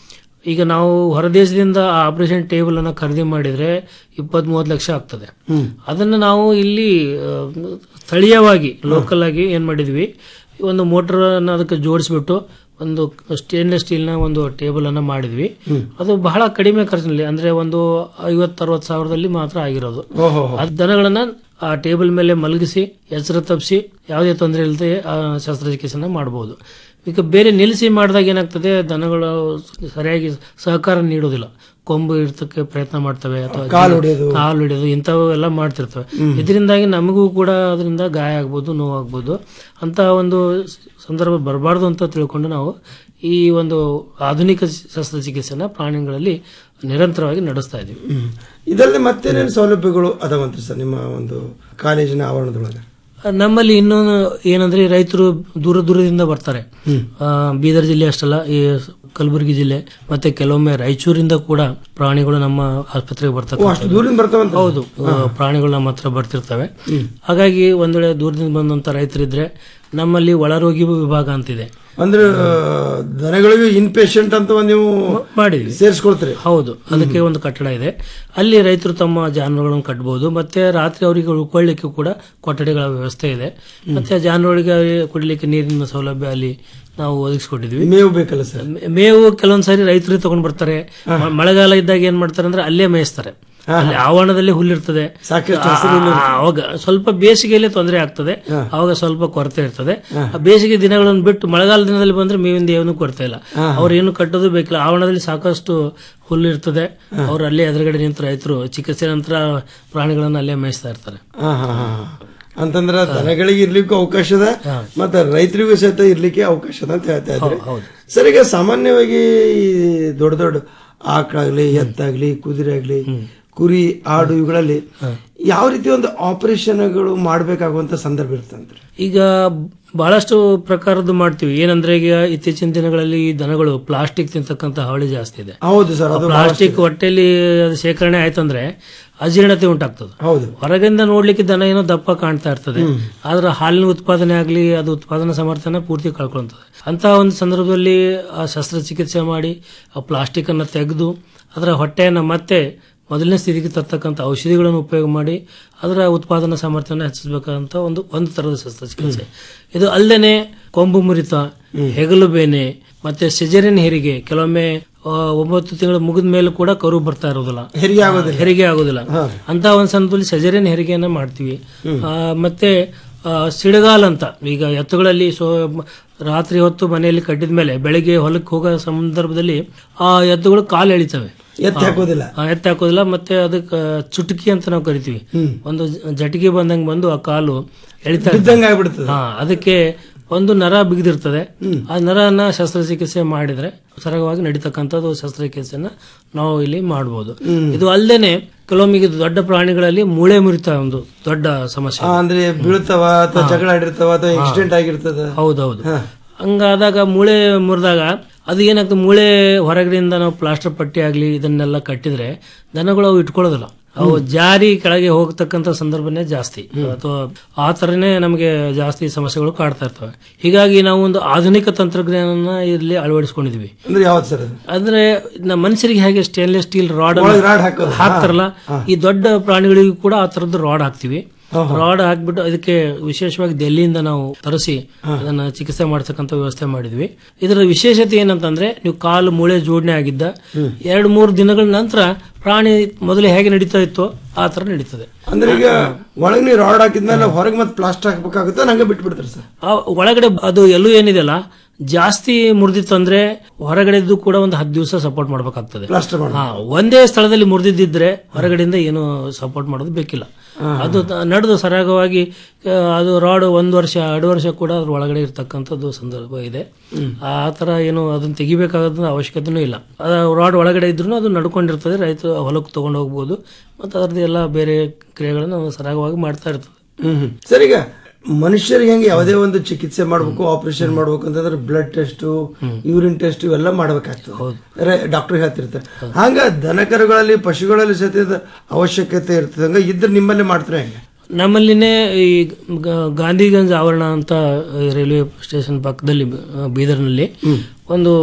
[SPEAKER 9] ಈಗ ನಾವು ಹೊರದೇಶದಿಂದ ಆ ಆಪರೇಷನ್ ಟೇಬಲ್ ಅನ್ನ ಖರೀದಿ ಮಾಡಿದ್ರೆ ಇಪ್ಪತ್ತ್ ಮೂವತ್ತು ಲಕ್ಷ ಆಗ್ತದೆ
[SPEAKER 16] ಹ್ಮ್.
[SPEAKER 9] ಅದನ್ನು ನಾವು ಇಲ್ಲಿ ಆ, ಸ್ಥಳೀಯವಾಗಿ ಲೋಕಲ್ ಆಗಿ ಏನ್ ಮಾಡಿದ್ವಿ ಒಂದು ಮೋಟರ್ ಅನ್ನ ಅದಕ್ಕೆ ಜೋಡಿಸ್ಬಿಟ್ಟು ಒಂದು ಸ್ಟೇನ್ಲೆಸ್ ಸ್ಟೀಲ್ನ ಒಂದು ಟೇಬಲ್ ಅನ್ನ ಮಾಡಿದ್ವಿ ಅದು ಬಹಳ ಕಡಿಮೆ ಖರ್ಚಿನಲ್ಲಿ ಅಂದ್ರೆ ಒಂದು ಐವತ್ತು ಅರವತ್ತು ಸಾವಿರದಲ್ಲಿ ಮಾತ್ರ ಆಗಿರೋದು
[SPEAKER 16] ಓಹೋ
[SPEAKER 9] ಆ ದನಗಳನ್ನ ಆ ಟೇಬಲ್ ಮೇಲೆ ಮಲಗಿಸಿ ಎಚ್ಚರ ತಪ್ಪಿಸಿ ಯಾವುದೇ ತೊಂದರೆ ಇಲ್ಲದೆ ಆ ಶಸ್ತ್ರಚಿಕಿತ್ಸೆನ ಮಾಡಬಹುದು ಈಗ ಬೇರೆ ನಿಲ್ಲಿಸಿ ಮಾಡಿದಾಗ ಏನಾಗ್ತದೆ ದನಗಳು ಸರಿಯಾಗಿ ಸಹಕಾರ ನೀಡೋದಿಲ್ಲ ಕೊಂಬು ಇರ್ತಕ್ಕೆ ಪ್ರಯತ್ನ ಮಾಡ್ತವೆ ಅಥವಾ
[SPEAKER 16] ಕಾಲು ಹೊಡೆಯೋದು.
[SPEAKER 9] ಕಾಲು ಹಿಡಿಯೋದು ಇಂಥವೆಲ್ಲ ಮಾಡ್ತಿರ್ತವೆ
[SPEAKER 16] ಹ್ಮ್.
[SPEAKER 9] ಇದರಿಂದಾಗಿ ನಮಗೂ ಕೂಡ ಅದರಿಂದ ಗಾಯ ಆಗ್ಬೋದು ನೋವಾಗ್ಬೋದು ಅಂತ ಒಂದು ಸಂದರ್ಭ ಬರಬಾರ್ದು ಅಂತ ತಿಳ್ಕೊಂಡು ನಾವು ಈ ಒಂದು ಆಧುನಿಕ ಶಸ್ತ್ರಚಿಕಿತ್ಸೆನ ಪ್ರಾಣಿಗಳಲ್ಲಿ ನಿರಂತರವಾಗಿ ನಡೆಸ್ತಾ ಇದ್ದೀವಿ
[SPEAKER 16] ಹ್ಮ್. ಇದಲ್ಲದೆ ಮತ್ತೇನೇನು ಸೌಲಭ್ಯಗಳು ಅದಾವಂತ್ರಿ ಸರ್ ನಿಮ್ಮ ಒಂದು ಕಾಲೇಜಿನ ಆವರಣದೊಳಗೆ
[SPEAKER 9] ನಮ್ಮಲ್ಲಿ ಇನ್ನೊಂದು ಏನಂದ್ರೆ ರೈತರು ದೂರ ದೂರದಿಂದ ಬರ್ತಾರೆ ಆ, ಬೀದರ್ ಜಿಲ್ಲೆ ಅಷ್ಟಲ್ಲ ಈ ಕಲಬುರಗಿ ಜಿಲ್ಲೆ ಮತ್ತೆ ಕೆಲವೊಮ್ಮೆ ರಾಯಚೂರಿಂದ ಕೂಡ ಪ್ರಾಣಿಗಳು ನಮ್ಮ ಆಸ್ಪತ್ರೆಗೆ
[SPEAKER 16] ಓ, ಅಷ್ಟು
[SPEAKER 9] ಬರ್ತಕ್ಕಂಥದ್ದು
[SPEAKER 16] ದೂರದಿಂದ ಬರ್ತಾವಂತ
[SPEAKER 9] ಹೌದು ಆ, ಪ್ರಾಣಿಗಳು ನಮ್ಮ ಹತ್ರ ಬರ್ತಿರ್ತವೆ ಹಾಗಾಗಿ ಒಂದ್ ವೇಳೆ ದೂರದಿಂದ ಬಂದಂತ ರೈತರಿದ್ರೆ ನಮ್ಮಲ್ಲಿ ಒಳರೋಗಿ ವಿಭಾಗ ಅಂತಿದೆ
[SPEAKER 16] ಅಂದ್ರೆ ಆ, ದನಗಳಿಗೂ ಇನ್ ಪೇಷಂಟ್ ಅಂತ ಒಂದು ನೀವು
[SPEAKER 9] ಮಾಡಿದ್ವಿ
[SPEAKER 16] ಸೇರಿಸ್ಕೊಳ್ತೀರಿ
[SPEAKER 9] ಹೌದು ಅದಕ್ಕೆ ಒಂದು ಕಟ್ಟಡ ಇದೆ ಅಲ್ಲಿ ರೈತರು ತಮ್ಮ ಜಾನುವಾರುಗಳನ್ನು ಕಟ್ಟಬಹುದು ಮತ್ತೆ ರಾತ್ರಿ ಅವರಿಗೆ ಉಳ್ಕೊಳ್ಳಿಕ್ಕೆ ಕೂಡ ಕೊಠಡಿಗಳ ವ್ಯವಸ್ಥೆ ಇದೆ ಮತ್ತೆ ಜಾನುವಾರಿಗೆ ಕುಡಿಲಿಕ್ಕೆ ನೀರಿನ ಸೌಲಭ್ಯ ಅಲ್ಲಿ ನಾವು ಒದಗಿಸ್ಕೊಟ್ಟಿದ್ವಿ
[SPEAKER 16] ಮೇವು ಬೇಕಲ್ಲ ಸರ್
[SPEAKER 9] ಮೇ- ಮೇವು ಕೆಲವೊಂದ್ ಸಾರಿ ರೈತರು ತಗೊಂಡ್ ಬರ್ತಾರೆ ಮ- ಮಳೆಗಾಲ ಇದ್ದಾಗ ಏನ್ ಮಾಡ್ತಾರೆ ಅಂದ್ರೆ ಅಲ್ಲೇ ಮೇಯಿಸ್ತಾರೆ ಅಲ್ಲಿ ಆವರಣದಲ್ಲಿ ಹುಲ್ಲಿರ್ತದೆ
[SPEAKER 16] ಸಾಕಷ್ಟು
[SPEAKER 9] ಆ-
[SPEAKER 16] ಹಸಿರು ಹುಲ್ಲು
[SPEAKER 9] ಆ- ಅವಾಗ ಸ್ವಲ್ಪ ಬೇಸಿಗೆಯಲ್ಲಿ ತೊಂದರೆ ಆಗ್ತದೆ
[SPEAKER 16] ಹಾ.
[SPEAKER 9] ಅವಾಗ ಸ್ವಲ್ಪ ಕೊರತೆ ಇರ್ತದೆ ಆ ಬೇಸಿಗೆ ದಿನಗಳನ್ನು ಬಿಟ್ಟು ಮಳೆಗಾಲ ದಿನದಲ್ಲಿ ಬಂದ್ರೆ ಮೇವಿಂದ ಏನು ಕೊರತೆ ಇಲ್ಲ
[SPEAKER 16] ಹಾ.
[SPEAKER 9] ಅವ್ರು ಏನು ಕಟ್ಟೋದು ಬೇಕಿಲ್ಲ ಆವರಣದಲ್ಲಿ ಸಾಕಷ್ಟು ಹುಲ್ಲು ಇರ್ತದೆ ಅವ್ರು ಅಲ್ಲೇ ಎದುರುಗಡೆ ನಿಂತು ರೈತರು ಚಿಕಿತ್ಸೆ ನಂತರ ಪ್ರಾಣಿಗಳನ್ನ ಅಲ್ಲೇ ಮೇಯಿಸ್ತಾ ಇರ್ತಾರೆ
[SPEAKER 16] ಹಾ, ಹಾ, ಹಾ, ಹಾ. ಅಂತಂದ್ರ ದನಗಳಿಗೆ ಇರ್ಲಿಕ್ಕೂ ಅವಕಾಶ ಅದ ಮತ್ತೆ ರೈತರಿಗೂ ಸಹಿತ ಇರ್ಲಿಕ್ಕೆ ಅವಕಾಶ ಅದ ಅಂತ ಹೇಳ್ತಾ ಇದ್ರಿ
[SPEAKER 9] ಹೌದು.
[SPEAKER 16] ಸರ್ ಈಗ ಸಾಮಾನ್ಯವಾಗಿ ಈ ದೊಡ್ಡ ದೊಡ್ಡ ಆಕಳಾಗ್ಲಿ ಎತ್ತಾಗ್ಲಿ ಕುದುರೆ ಆಗ್ಲಿ ಕುರಿ ಆಡು ಇವುಗಳಲ್ಲಿ ಯಾವ ರೀತಿ ಒಂದು ಆಪರೇಷನ್ಗಳು ಮಾಡ್ಬೇಕಾಗುವಂತ ಸಂದರ್ಭ ಇರ್ತಂತ್ರಿ
[SPEAKER 9] ಈಗ ಬಹಳಷ್ಟು ಪ್ರಕಾರದ್ದು ಮಾಡ್ತೀವಿ ಏನಂದ್ರೆ ಈಗ ಇತ್ತೀಚಿನ ದಿನಗಳಲ್ಲಿ ಈ ದನಗಳು ಪ್ಲಾಸ್ಟಿಕ್ ತಿಂತಕ್ಕಂತ ಹಾವಳಿ ಜಾಸ್ತಿ ಇದೆ
[SPEAKER 16] ಹೌದು ಸರ್ ಅದು
[SPEAKER 9] ಪ್ಲಾಸ್ಟಿಕ್ ಹೊಟ್ಟೆಲಿ ಅದು ಶೇಖರಣೆ ಆಯ್ತಂದ್ರೆ ಅಜೀರ್ಣತೆ ಉಂಟಾಗ್ತದೆ
[SPEAKER 16] ಹೌದು
[SPEAKER 9] ಹೊರಗಿಂದ ನೋಡ್ಲಿಕ್ಕೆ ದನ ಏನೋ ದಪ್ಪ ಕಾಣ್ತಾ ಇರ್ತದೆ ಆದ್ರೆ ಹಾಲಿನ ಉತ್ಪಾದನೆ ಆಗ್ಲಿ ಅದು ಉತ್ಪಾದನಾ ಸಾಮರ್ಥ್ಯನ ಪೂರ್ತಿ ಕಳ್ಕೊಂತದೆ ಅಂತ ಒಂದು ಸಂದರ್ಭದಲ್ಲಿ ಆ ಶಸ್ತ್ರಚಿಕಿತ್ಸೆ ಮಾಡಿ ಆ ಪ್ಲಾಸ್ಟಿಕ್ ಅನ್ನ ತೆಗೆದು ಅದರ ಹೊಟ್ಟೆಯನ್ನ ಮತ್ತೆ ಮೊದಲನೇ ಸ್ಥಿತಿಗೆ ತರ್ತಕ್ಕಂಥ ಔಷಧಿಗಳನ್ನು ಉಪಯೋಗ ಮಾಡಿ ಅದರ ಉತ್ಪಾದನಾ ಸಾಮರ್ಥ್ಯನ ಹೆಚ್ಚಿಸಬೇಕಂತ ಒಂದು ಒಂದು ತರದ ಶಸ್ತ್ರಚಿಕಿತ್ಸೆ ಇದು ಅಲ್ಲದೆ ಕೊಂಬು ಮುರಿತ ಹೆಗಲು ಬೇನೆ ಮತ್ತೆ ಸಿಜರಿನ್ ಹೆರಿಗೆ ಕೆಲವೊಮ್ಮೆ ಆ, ಒಂಬತ್ತು ತಿಂಗಳು ಮುಗಿದ ಮೇಲೆ ಕೂಡ ಕರು ಬರ್ತಾ ಇರೋದಿಲ್ಲ
[SPEAKER 16] ಹೆರಿಗೆ ಆಗೋದಿಲ್ಲ.
[SPEAKER 9] ಹೆರಿಗೆ ಆಗೋದಿಲ್ಲ ಅಂತ ಒಂದು ಸಂದರ್ಭದಲ್ಲಿ ಸಜರಿನ್ ಹೆರಿಗೆಯನ್ನ ಮಾಡ್ತೀವಿ ಆ, ಮತ್ತೆ ಆ, ಸಿಡಗಾಲ್ ಅಂತ ಈಗ ಎತ್ತುಗಳಲ್ಲಿ ಸೊ ಮ- ರಾತ್ರಿ ಹೊತ್ತು ಮನೆಯಲ್ಲಿ ಕಟ್ಟಿದ ಮೇಲೆ ಬೆಳಿಗ್ಗೆ ಹೊಲಕ್ಕೆ ಹೋಗೋ ಸಂದರ್ಭದಲ್ಲಿ ಆ ಎತ್ತುಗಳು ಕಾಲು ಎಳಿತವೆ
[SPEAKER 16] ಎತ್ತಿ ಹಾಕೋದಿಲ್ಲ.
[SPEAKER 9] ಆ, ಎತ್ತಿ ಹಾಕೋದಿಲ್ಲ ಮತ್ತೆ ಅದಕ್ಕೆ ಚುಟುಕಿ ಅಂತ ನಾವು ಕರಿತೀವಿ ಒಂದು ಜ- ಜಟಿಗೆ ಬಂದಂಗೆ ಬಂದು ಆ ಕಾಲು ಎಳಿತಾ ಇರ್ತದೆ.
[SPEAKER 16] ಬಿದ್ದಂಗೆ ಆಗ್ಬಿಡ್ತದೆ.
[SPEAKER 9] ಹಾ ಅದಕ್ಕೆ ಒಂದು ನರ ಬಿಗಿದಿರ್ತದೆ ಆ ನರನ ಶಸ್ತ್ರಚಿಕಿತ್ಸೆ ಮಾಡಿದ್ರೆ ಸರಳವಾಗಿ ನಡೀತಕ್ಕಂಥದ್ದು ಶಸ್ತ್ರಚಿಕಿತ್ಸೆನ ನಾವು ಇಲ್ಲಿ ಮಾಡಬಹುದು ಇದು ಅಲ್ಲದೆ ಕೆಲವೊಮ್ಮೆ ಇದು ದೊಡ್ಡ ಪ್ರಾಣಿಗಳಲ್ಲಿ ಮೂಳೆ ಮುರಿತ ಒಂದು ದೊಡ್ಡ ಸಮಸ್ಯೆ
[SPEAKER 16] ಆ, ಅಂದ್ರೆ ಬೀಳ್ತಾವ ಅಥವಾ
[SPEAKER 9] ಹಾ.
[SPEAKER 16] ಜಗಳ ಆಡಿರ್ತಾವ ಅಥವಾ
[SPEAKER 9] ಹಾ.
[SPEAKER 16] ಆಕ್ಸಿಡೆಂಟ್ ಆಗಿರ್ತದ
[SPEAKER 9] ಹೌದೌದು ಹಂಗಾದಾಗ ಮೂಳೆ ಮುರಿದಾಗ ಅದು ಏನಾಗ್ತದೆ ಮೂಳೆ ಹೊರಗಡೆಯಿಂದ ನಾವು ಪ್ಲಾಸ್ಟರ್ ಪಟ್ಟಿ ಆಗ್ಲಿ ಇದನ್ನೆಲ್ಲ ಕಟ್ಟಿದ್ರೆ ದನಗಳು ಅವು ಇಟ್ಕೊಳ್ಳೋದಿಲ್ಲ ಅವು ಜಾರಿ ಕೆಳಗೆ ಹೋಗ್ತಕ್ಕಂಥ ಸಂದರ್ಭನೇ ಜಾಸ್ತಿ ಅಥವಾ ಆ ತರನೇ ನಮಗೆ ಜಾಸ್ತಿ ಸಮಸ್ಯೆಗಳು ಕಾಡ್ತಾ ಇರ್ತವೆ ಹೀಗಾಗಿ ನಾವು ಒಂದು ಆಧುನಿಕ ತಂತ್ರಜ್ಞಾನನ ಇಲ್ಲಿ ಅಳವಡಿಸ್ಕೊಂಡಿದ್ವಿ
[SPEAKER 16] ಅಂದ್ರೆ ಯಾವ್ದು ಸರ್ ಅದು
[SPEAKER 9] ಅಂದ್ರೆ ನಮ್ಮ ಮನುಷ್ಯರಿಗೆ ಹೇಗೆ ಸ್ಟೇನ್ಲೆಸ್ ಸ್ಟೀಲ್ ರಾಡ್
[SPEAKER 16] ಒಳಗೆ rod ಹಾಕೋದು.
[SPEAKER 9] ಹಾಕ್ತಾರಲ್ಲ
[SPEAKER 16] ಹಾ, ಹಾ.
[SPEAKER 9] ಈ ದೊಡ್ಡ ಪ್ರಾಣಿಗಳಿಗೂ ಕೂಡ ಆ ತರದ್ದು ರಾಡ್ ಹಾಕ್ತಿವಿ ರಾಡ್ ಹಾಕ್ಬಿಟ್ಟು ಅದಕ್ಕೆ ವಿಶೇಷವಾಗಿ ದೆಹಲಿಯಿಂದ ನಾವು ತರಿಸಿ ಅದನ್ನ ಚಿಕಿತ್ಸೆ ಮಾಡ್ತಕ್ಕಂಥ ವ್ಯವಸ್ಥೆ ಮಾಡಿದ್ವಿ ಇದರ ವಿಶೇಷತೆ ಏನಂತಂದ್ರೆ ನೀವು ಕಾಲು ಮೂಳೆ ಜೋಡಣೆ ಆಗಿದ್ದ ಎರಡು ಮೂರು ದಿನಗಳ ನಂತರ ಪ್ರಾಣಿ ಮೊದಲು ಹೇಗೆ ನಡೀತಾ ಇತ್ತೋ ಆ ತರ ನಡೀತದೆ
[SPEAKER 16] ಅಂದ್ರೆ ಈಗ ಒಳಗೆ ನೀವು ರಾಡ್ ಹಾಕಿದ್ಮೇಲೆ ಹೊರಗೆ ಮತ್ತೆ ಪ್ಲಾಸ್ಟರ್ ಹಾಕ್ಬೇಕಾಗುತ್ತೆ ಹಂಗೆ ಬಿಟ್ಬಿಡ್ತಾರೆ ಸರ್
[SPEAKER 9] ಆ ಒಳಗಡೆ ಅದು ಎಲ್ಲೂ ಏನಿದೆಯಲ್ಲ ಜಾಸ್ತಿ ಮುರಿದಿತ್ತು ಅಂದ್ರೆ ಹೊರಗಡೆದ್ದು ಕೂಡ ಒಂದು ಹತ್ತು ದಿವಸ ಸಪೋರ್ಟ್ ಮಾಡ್ಬೇಕಾಗ್ತದೆ
[SPEAKER 16] ಪ್ಲಾಸ್ಟರ್ ಮಾಡಿ
[SPEAKER 9] ಹಾ ಒಂದೇ ಸ್ಥಳದಲ್ಲಿ ಮುರಿದಿದ್ದಿದ್ರೆ ಹೊರಗಡೆಯಿಂದ ಏನು ಸಪೋರ್ಟ್ ಮಾಡೋದು ಬೇಕಿಲ್ಲ ಅದು ತ- ನಡೆದು ಸರಾಗವಾಗಿ ಆ, ಅದು ರಾಡ್ ಒಂದು ವರ್ಷ ಎರಡು ವರ್ಷ ಕೂಡ ಅದ್ರ ಒಳಗಡೆ ಇರ್ತಕ್ಕಂಥದ್ದು ಸಂದರ್ಭ ಇದೆ ಆ ತರ ಏನು ಅದನ್ನ ತೆಗಿಬೇಕಾದ ಅವಶ್ಯಕತೆನೂ ಇಲ್ಲ ಅದು ರಾಡ್ ಒಳಗಡೆ ಇದ್ರೂ ಅದು ನಡ್ಕೊಂಡಿರ್ತದೆ ರೈತ ಹೊಲಕ್ಕೆ ತಗೊಂಡು ಹೋಗ್ಬೋದು ಮತ್ತು ಅದರದ್ದು ಎಲ್ಲ ಬೇರೆ ಕ್ರಿಯೆಗಳನ್ನು ಸರಾಗವಾಗಿ ಮಾಡ್ತಾ ಇರ್ತದೆ
[SPEAKER 16] ಹ್ಮ್ ಸರ್ ಈಗ ಮನುಷ್ಯರಿಗೆ ಹೆಂಗೆ ಯಾವುದೇ ಒಂದು ಚಿಕಿತ್ಸೆ ಮಾಡ್ಬೇಕು ಆಪರೇಷನ್ ಮಾಡ್ಬೇಕು ಅಂತಂದ್ರೆ ಬ್ಲಡ್ ಟೆಸ್ಟ್ ಯೂರಿನ್ ಟೆಸ್ಟ್ ಇವೆಲ್ಲ ಮಾಡ್ಬೇಕಾಗ್ತದೆ ಡಾಕ್ಟರ್ ಹೇಳ್ತಿರ್ತಾರೆ ಹಂಗ ದನಕರುಗಳಲ್ಲಿ ಪಶುಗಳಲ್ಲಿ ಸಹಿತ ಇದು ಅವಶ್ಯಕತೆ ಇರ್ತದೆ ಹಂಗ ಇದ್ರೆ ನಿಮ್ಮಲ್ಲಿ ಮಾಡ್ತಾರೆ ಹೆಂಗೆ
[SPEAKER 9] ನಮ್ಮಲ್ಲಿನೇ ಈ ಗ- ಗಾಂಧಿಗಂಜ್ ಆವರಣ ಅಂತ ರೈಲ್ವೆ ಸ್ಟೇಷನ್ ಪಕ್ಕದಲ್ಲಿ ಆ, ಬೀದರ್ನಲ್ಲಿ ಒಂದು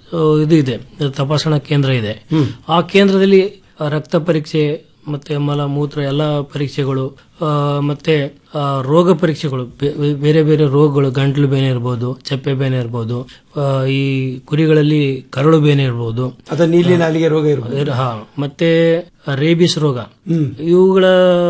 [SPEAKER 9] ಆ, ಇದು ಇದೆ ತಪಾಸಣಾ ಕೇಂದ್ರ ಇದೆ ಆ ಕೇಂದ್ರದಲ್ಲಿ ಆ, ರಕ್ತ ಪರೀಕ್ಷೆ ಮತ್ತೆ ಮಲ ಮೂತ್ರ ಎಲ್ಲ ಪರೀಕ್ಷೆಗಳು ಆ, ಮತ್ತೆ ಆ, ರೋಗ ಪರೀಕ್ಷೆಗಳು ಬೇ- ಬೇ- ಬೇರೆ ಬೇರೆ ರೋಗಗಳು ಗಂಟ್ಲು ಬೇನೆ ಇರ್ಬೋದು ಚಪ್ಪೆ ಬೇನೆ ಇರ್ಬೋದು ಆ, ಈ ಕುರಿಗಳಲ್ಲಿ ಕರಳು ಬೇನೆ ಇರ್ಬೋದು
[SPEAKER 16] ಅಥವಾ ನೀಲಿ ನಾಲಿಗೆ ರೋಗ ಇರ್ಬೋದು
[SPEAKER 9] ಇರ್- ಹಾ ಮತ್ತೆ ರೇಬಿಸ್ ರೋಗ
[SPEAKER 16] ಹ್ಮ್.
[SPEAKER 9] ಇವುಗಳ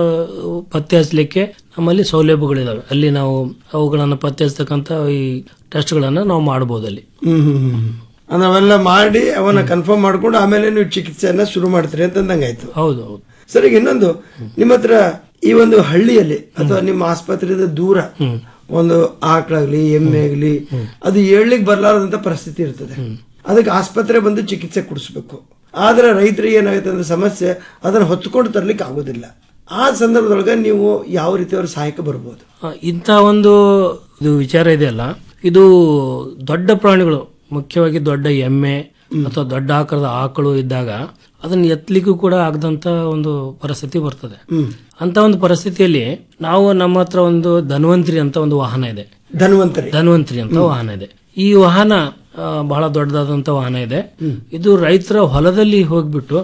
[SPEAKER 9] ಪತ್ತೆ ಹಚ್ಚಲಿಕ್ಕೆ ನಮ್ಮಲ್ಲಿ ಸೌಲಭ್ಯಗಳಿದಾವೆ ಅಲ್ಲಿ ನಾವು ಅವುಗಳನ್ನು ಪತ್ತೆ ಹಚ್ಚತಕ್ಕಂತ ಈ ಟೆಸ್ಟ್ಗಳನ್ನ ನಾವು ಮಾಡಬಹುದು ಅಲ್ಲಿ
[SPEAKER 16] ಹ್ಮ್ ಹ್ಮ್ ಹ್ಮ್ ಹ್ಮ್. ಅಂದ್ರೆ ಅವೆಲ್ಲ ಮಾಡಿ ಅವನ್ನ ಕನ್ಫರ್ಮ್ ಮಾಡ್ಕೊಂಡು ಆಮೇಲೆ ನೀವು ಚಿಕಿತ್ಸೆಯನ್ನ ಶುರು ಮಾಡ್ತೀರಿ ಅಂತಂದಂಗಾಯ್ತು
[SPEAKER 9] ಹೌದು ಹೌದು
[SPEAKER 16] ಸರ್ ಈಗ ಇನ್ನೊಂದು ನಿಮ್ಮ ಹತ್ರ ಈ ಒಂದು ಹಳ್ಳಿಯಲ್ಲಿ ಅಥವಾ ನಿಮ್ಮ ಆಸ್ಪತ್ರೆಯಿಂದ ದೂರ ಒಂದು ಆಕಳಾಗ್ಲಿ ಎಮ್ಮೆ ಆಗ್ಲಿ ಅದು ಏಳ್ಲಿಕ್ಕೆ ಬರ್ಲಾರದಂತ ಪರಿಸ್ಥಿತಿ ಇರ್ತದೆ ಅದಕ್ಕೆ ಆಸ್ಪತ್ರೆ ಬಂದು ಚಿಕಿತ್ಸೆ ಕೊಡಿಸ್ಬೇಕು ಆದ್ರೆ ರೈತರಿಗೆ ಏನಾಗುತ್ತೆ ಅಂದ್ರೆ ಸಮಸ್ಯೆ ಅದನ್ನ ಹೊತ್ಕೊಂಡು ತರ್ಲಿಕ್ಕೆ ಆಗೋದಿಲ್ಲ ಆ ಸಂದರ್ಭದೊಳಗೆ ನೀವು ಯಾವ ರೀತಿ ಅವ್ರ ಸಹಾಯಕ್ಕೆ ಬರ್ಬೋದು
[SPEAKER 9] ಆ, ಇಂಥ ಒಂದು ಇದು ವಿಚಾರ ಇದೆಯಲ್ಲ ಇದು ದೊಡ್ಡ ಪ್ರಾಣಿಗಳು ಮುಖ್ಯವಾಗಿ ದೊಡ್ಡ ಎಮ್ಮೆ ಅಥವಾ ದೊಡ್ಡ ಆಕಾರದ ಆಕಳು ಇದ್ದಾಗ ಅದನ್ನ ಎತ್ತಲಿಕ್ಕೂ ಕೂಡ ಆಗದಂತ ಒಂದು ಪರಿಸ್ಥಿತಿ ಬರ್ತದೆ ಅಂತ ಒಂದು ಪರಿಸ್ಥಿತಿಯಲ್ಲಿ ನಾವು ನಮ್ಮ ಹತ್ರ ಒಂದು ಧನ್ವಂತ್ರಿ ಅಂತ ಒಂದು ವಾಹನ ಇದೆ
[SPEAKER 16] ಧನ್ವಂತರಿ
[SPEAKER 9] ಧನ್ವಂತ್ರಿ ಅಂತ ವಾಹನ ಇದೆ ಈ ವಾಹನ ಆ, ಬಹಳ ದೊಡ್ಡದಾದಂತ ವಾಹನ ಇದೆ ಇದು ರೈತರ ಹೊಲದಲ್ಲಿ ಹೋಗ್ಬಿಟ್ಟು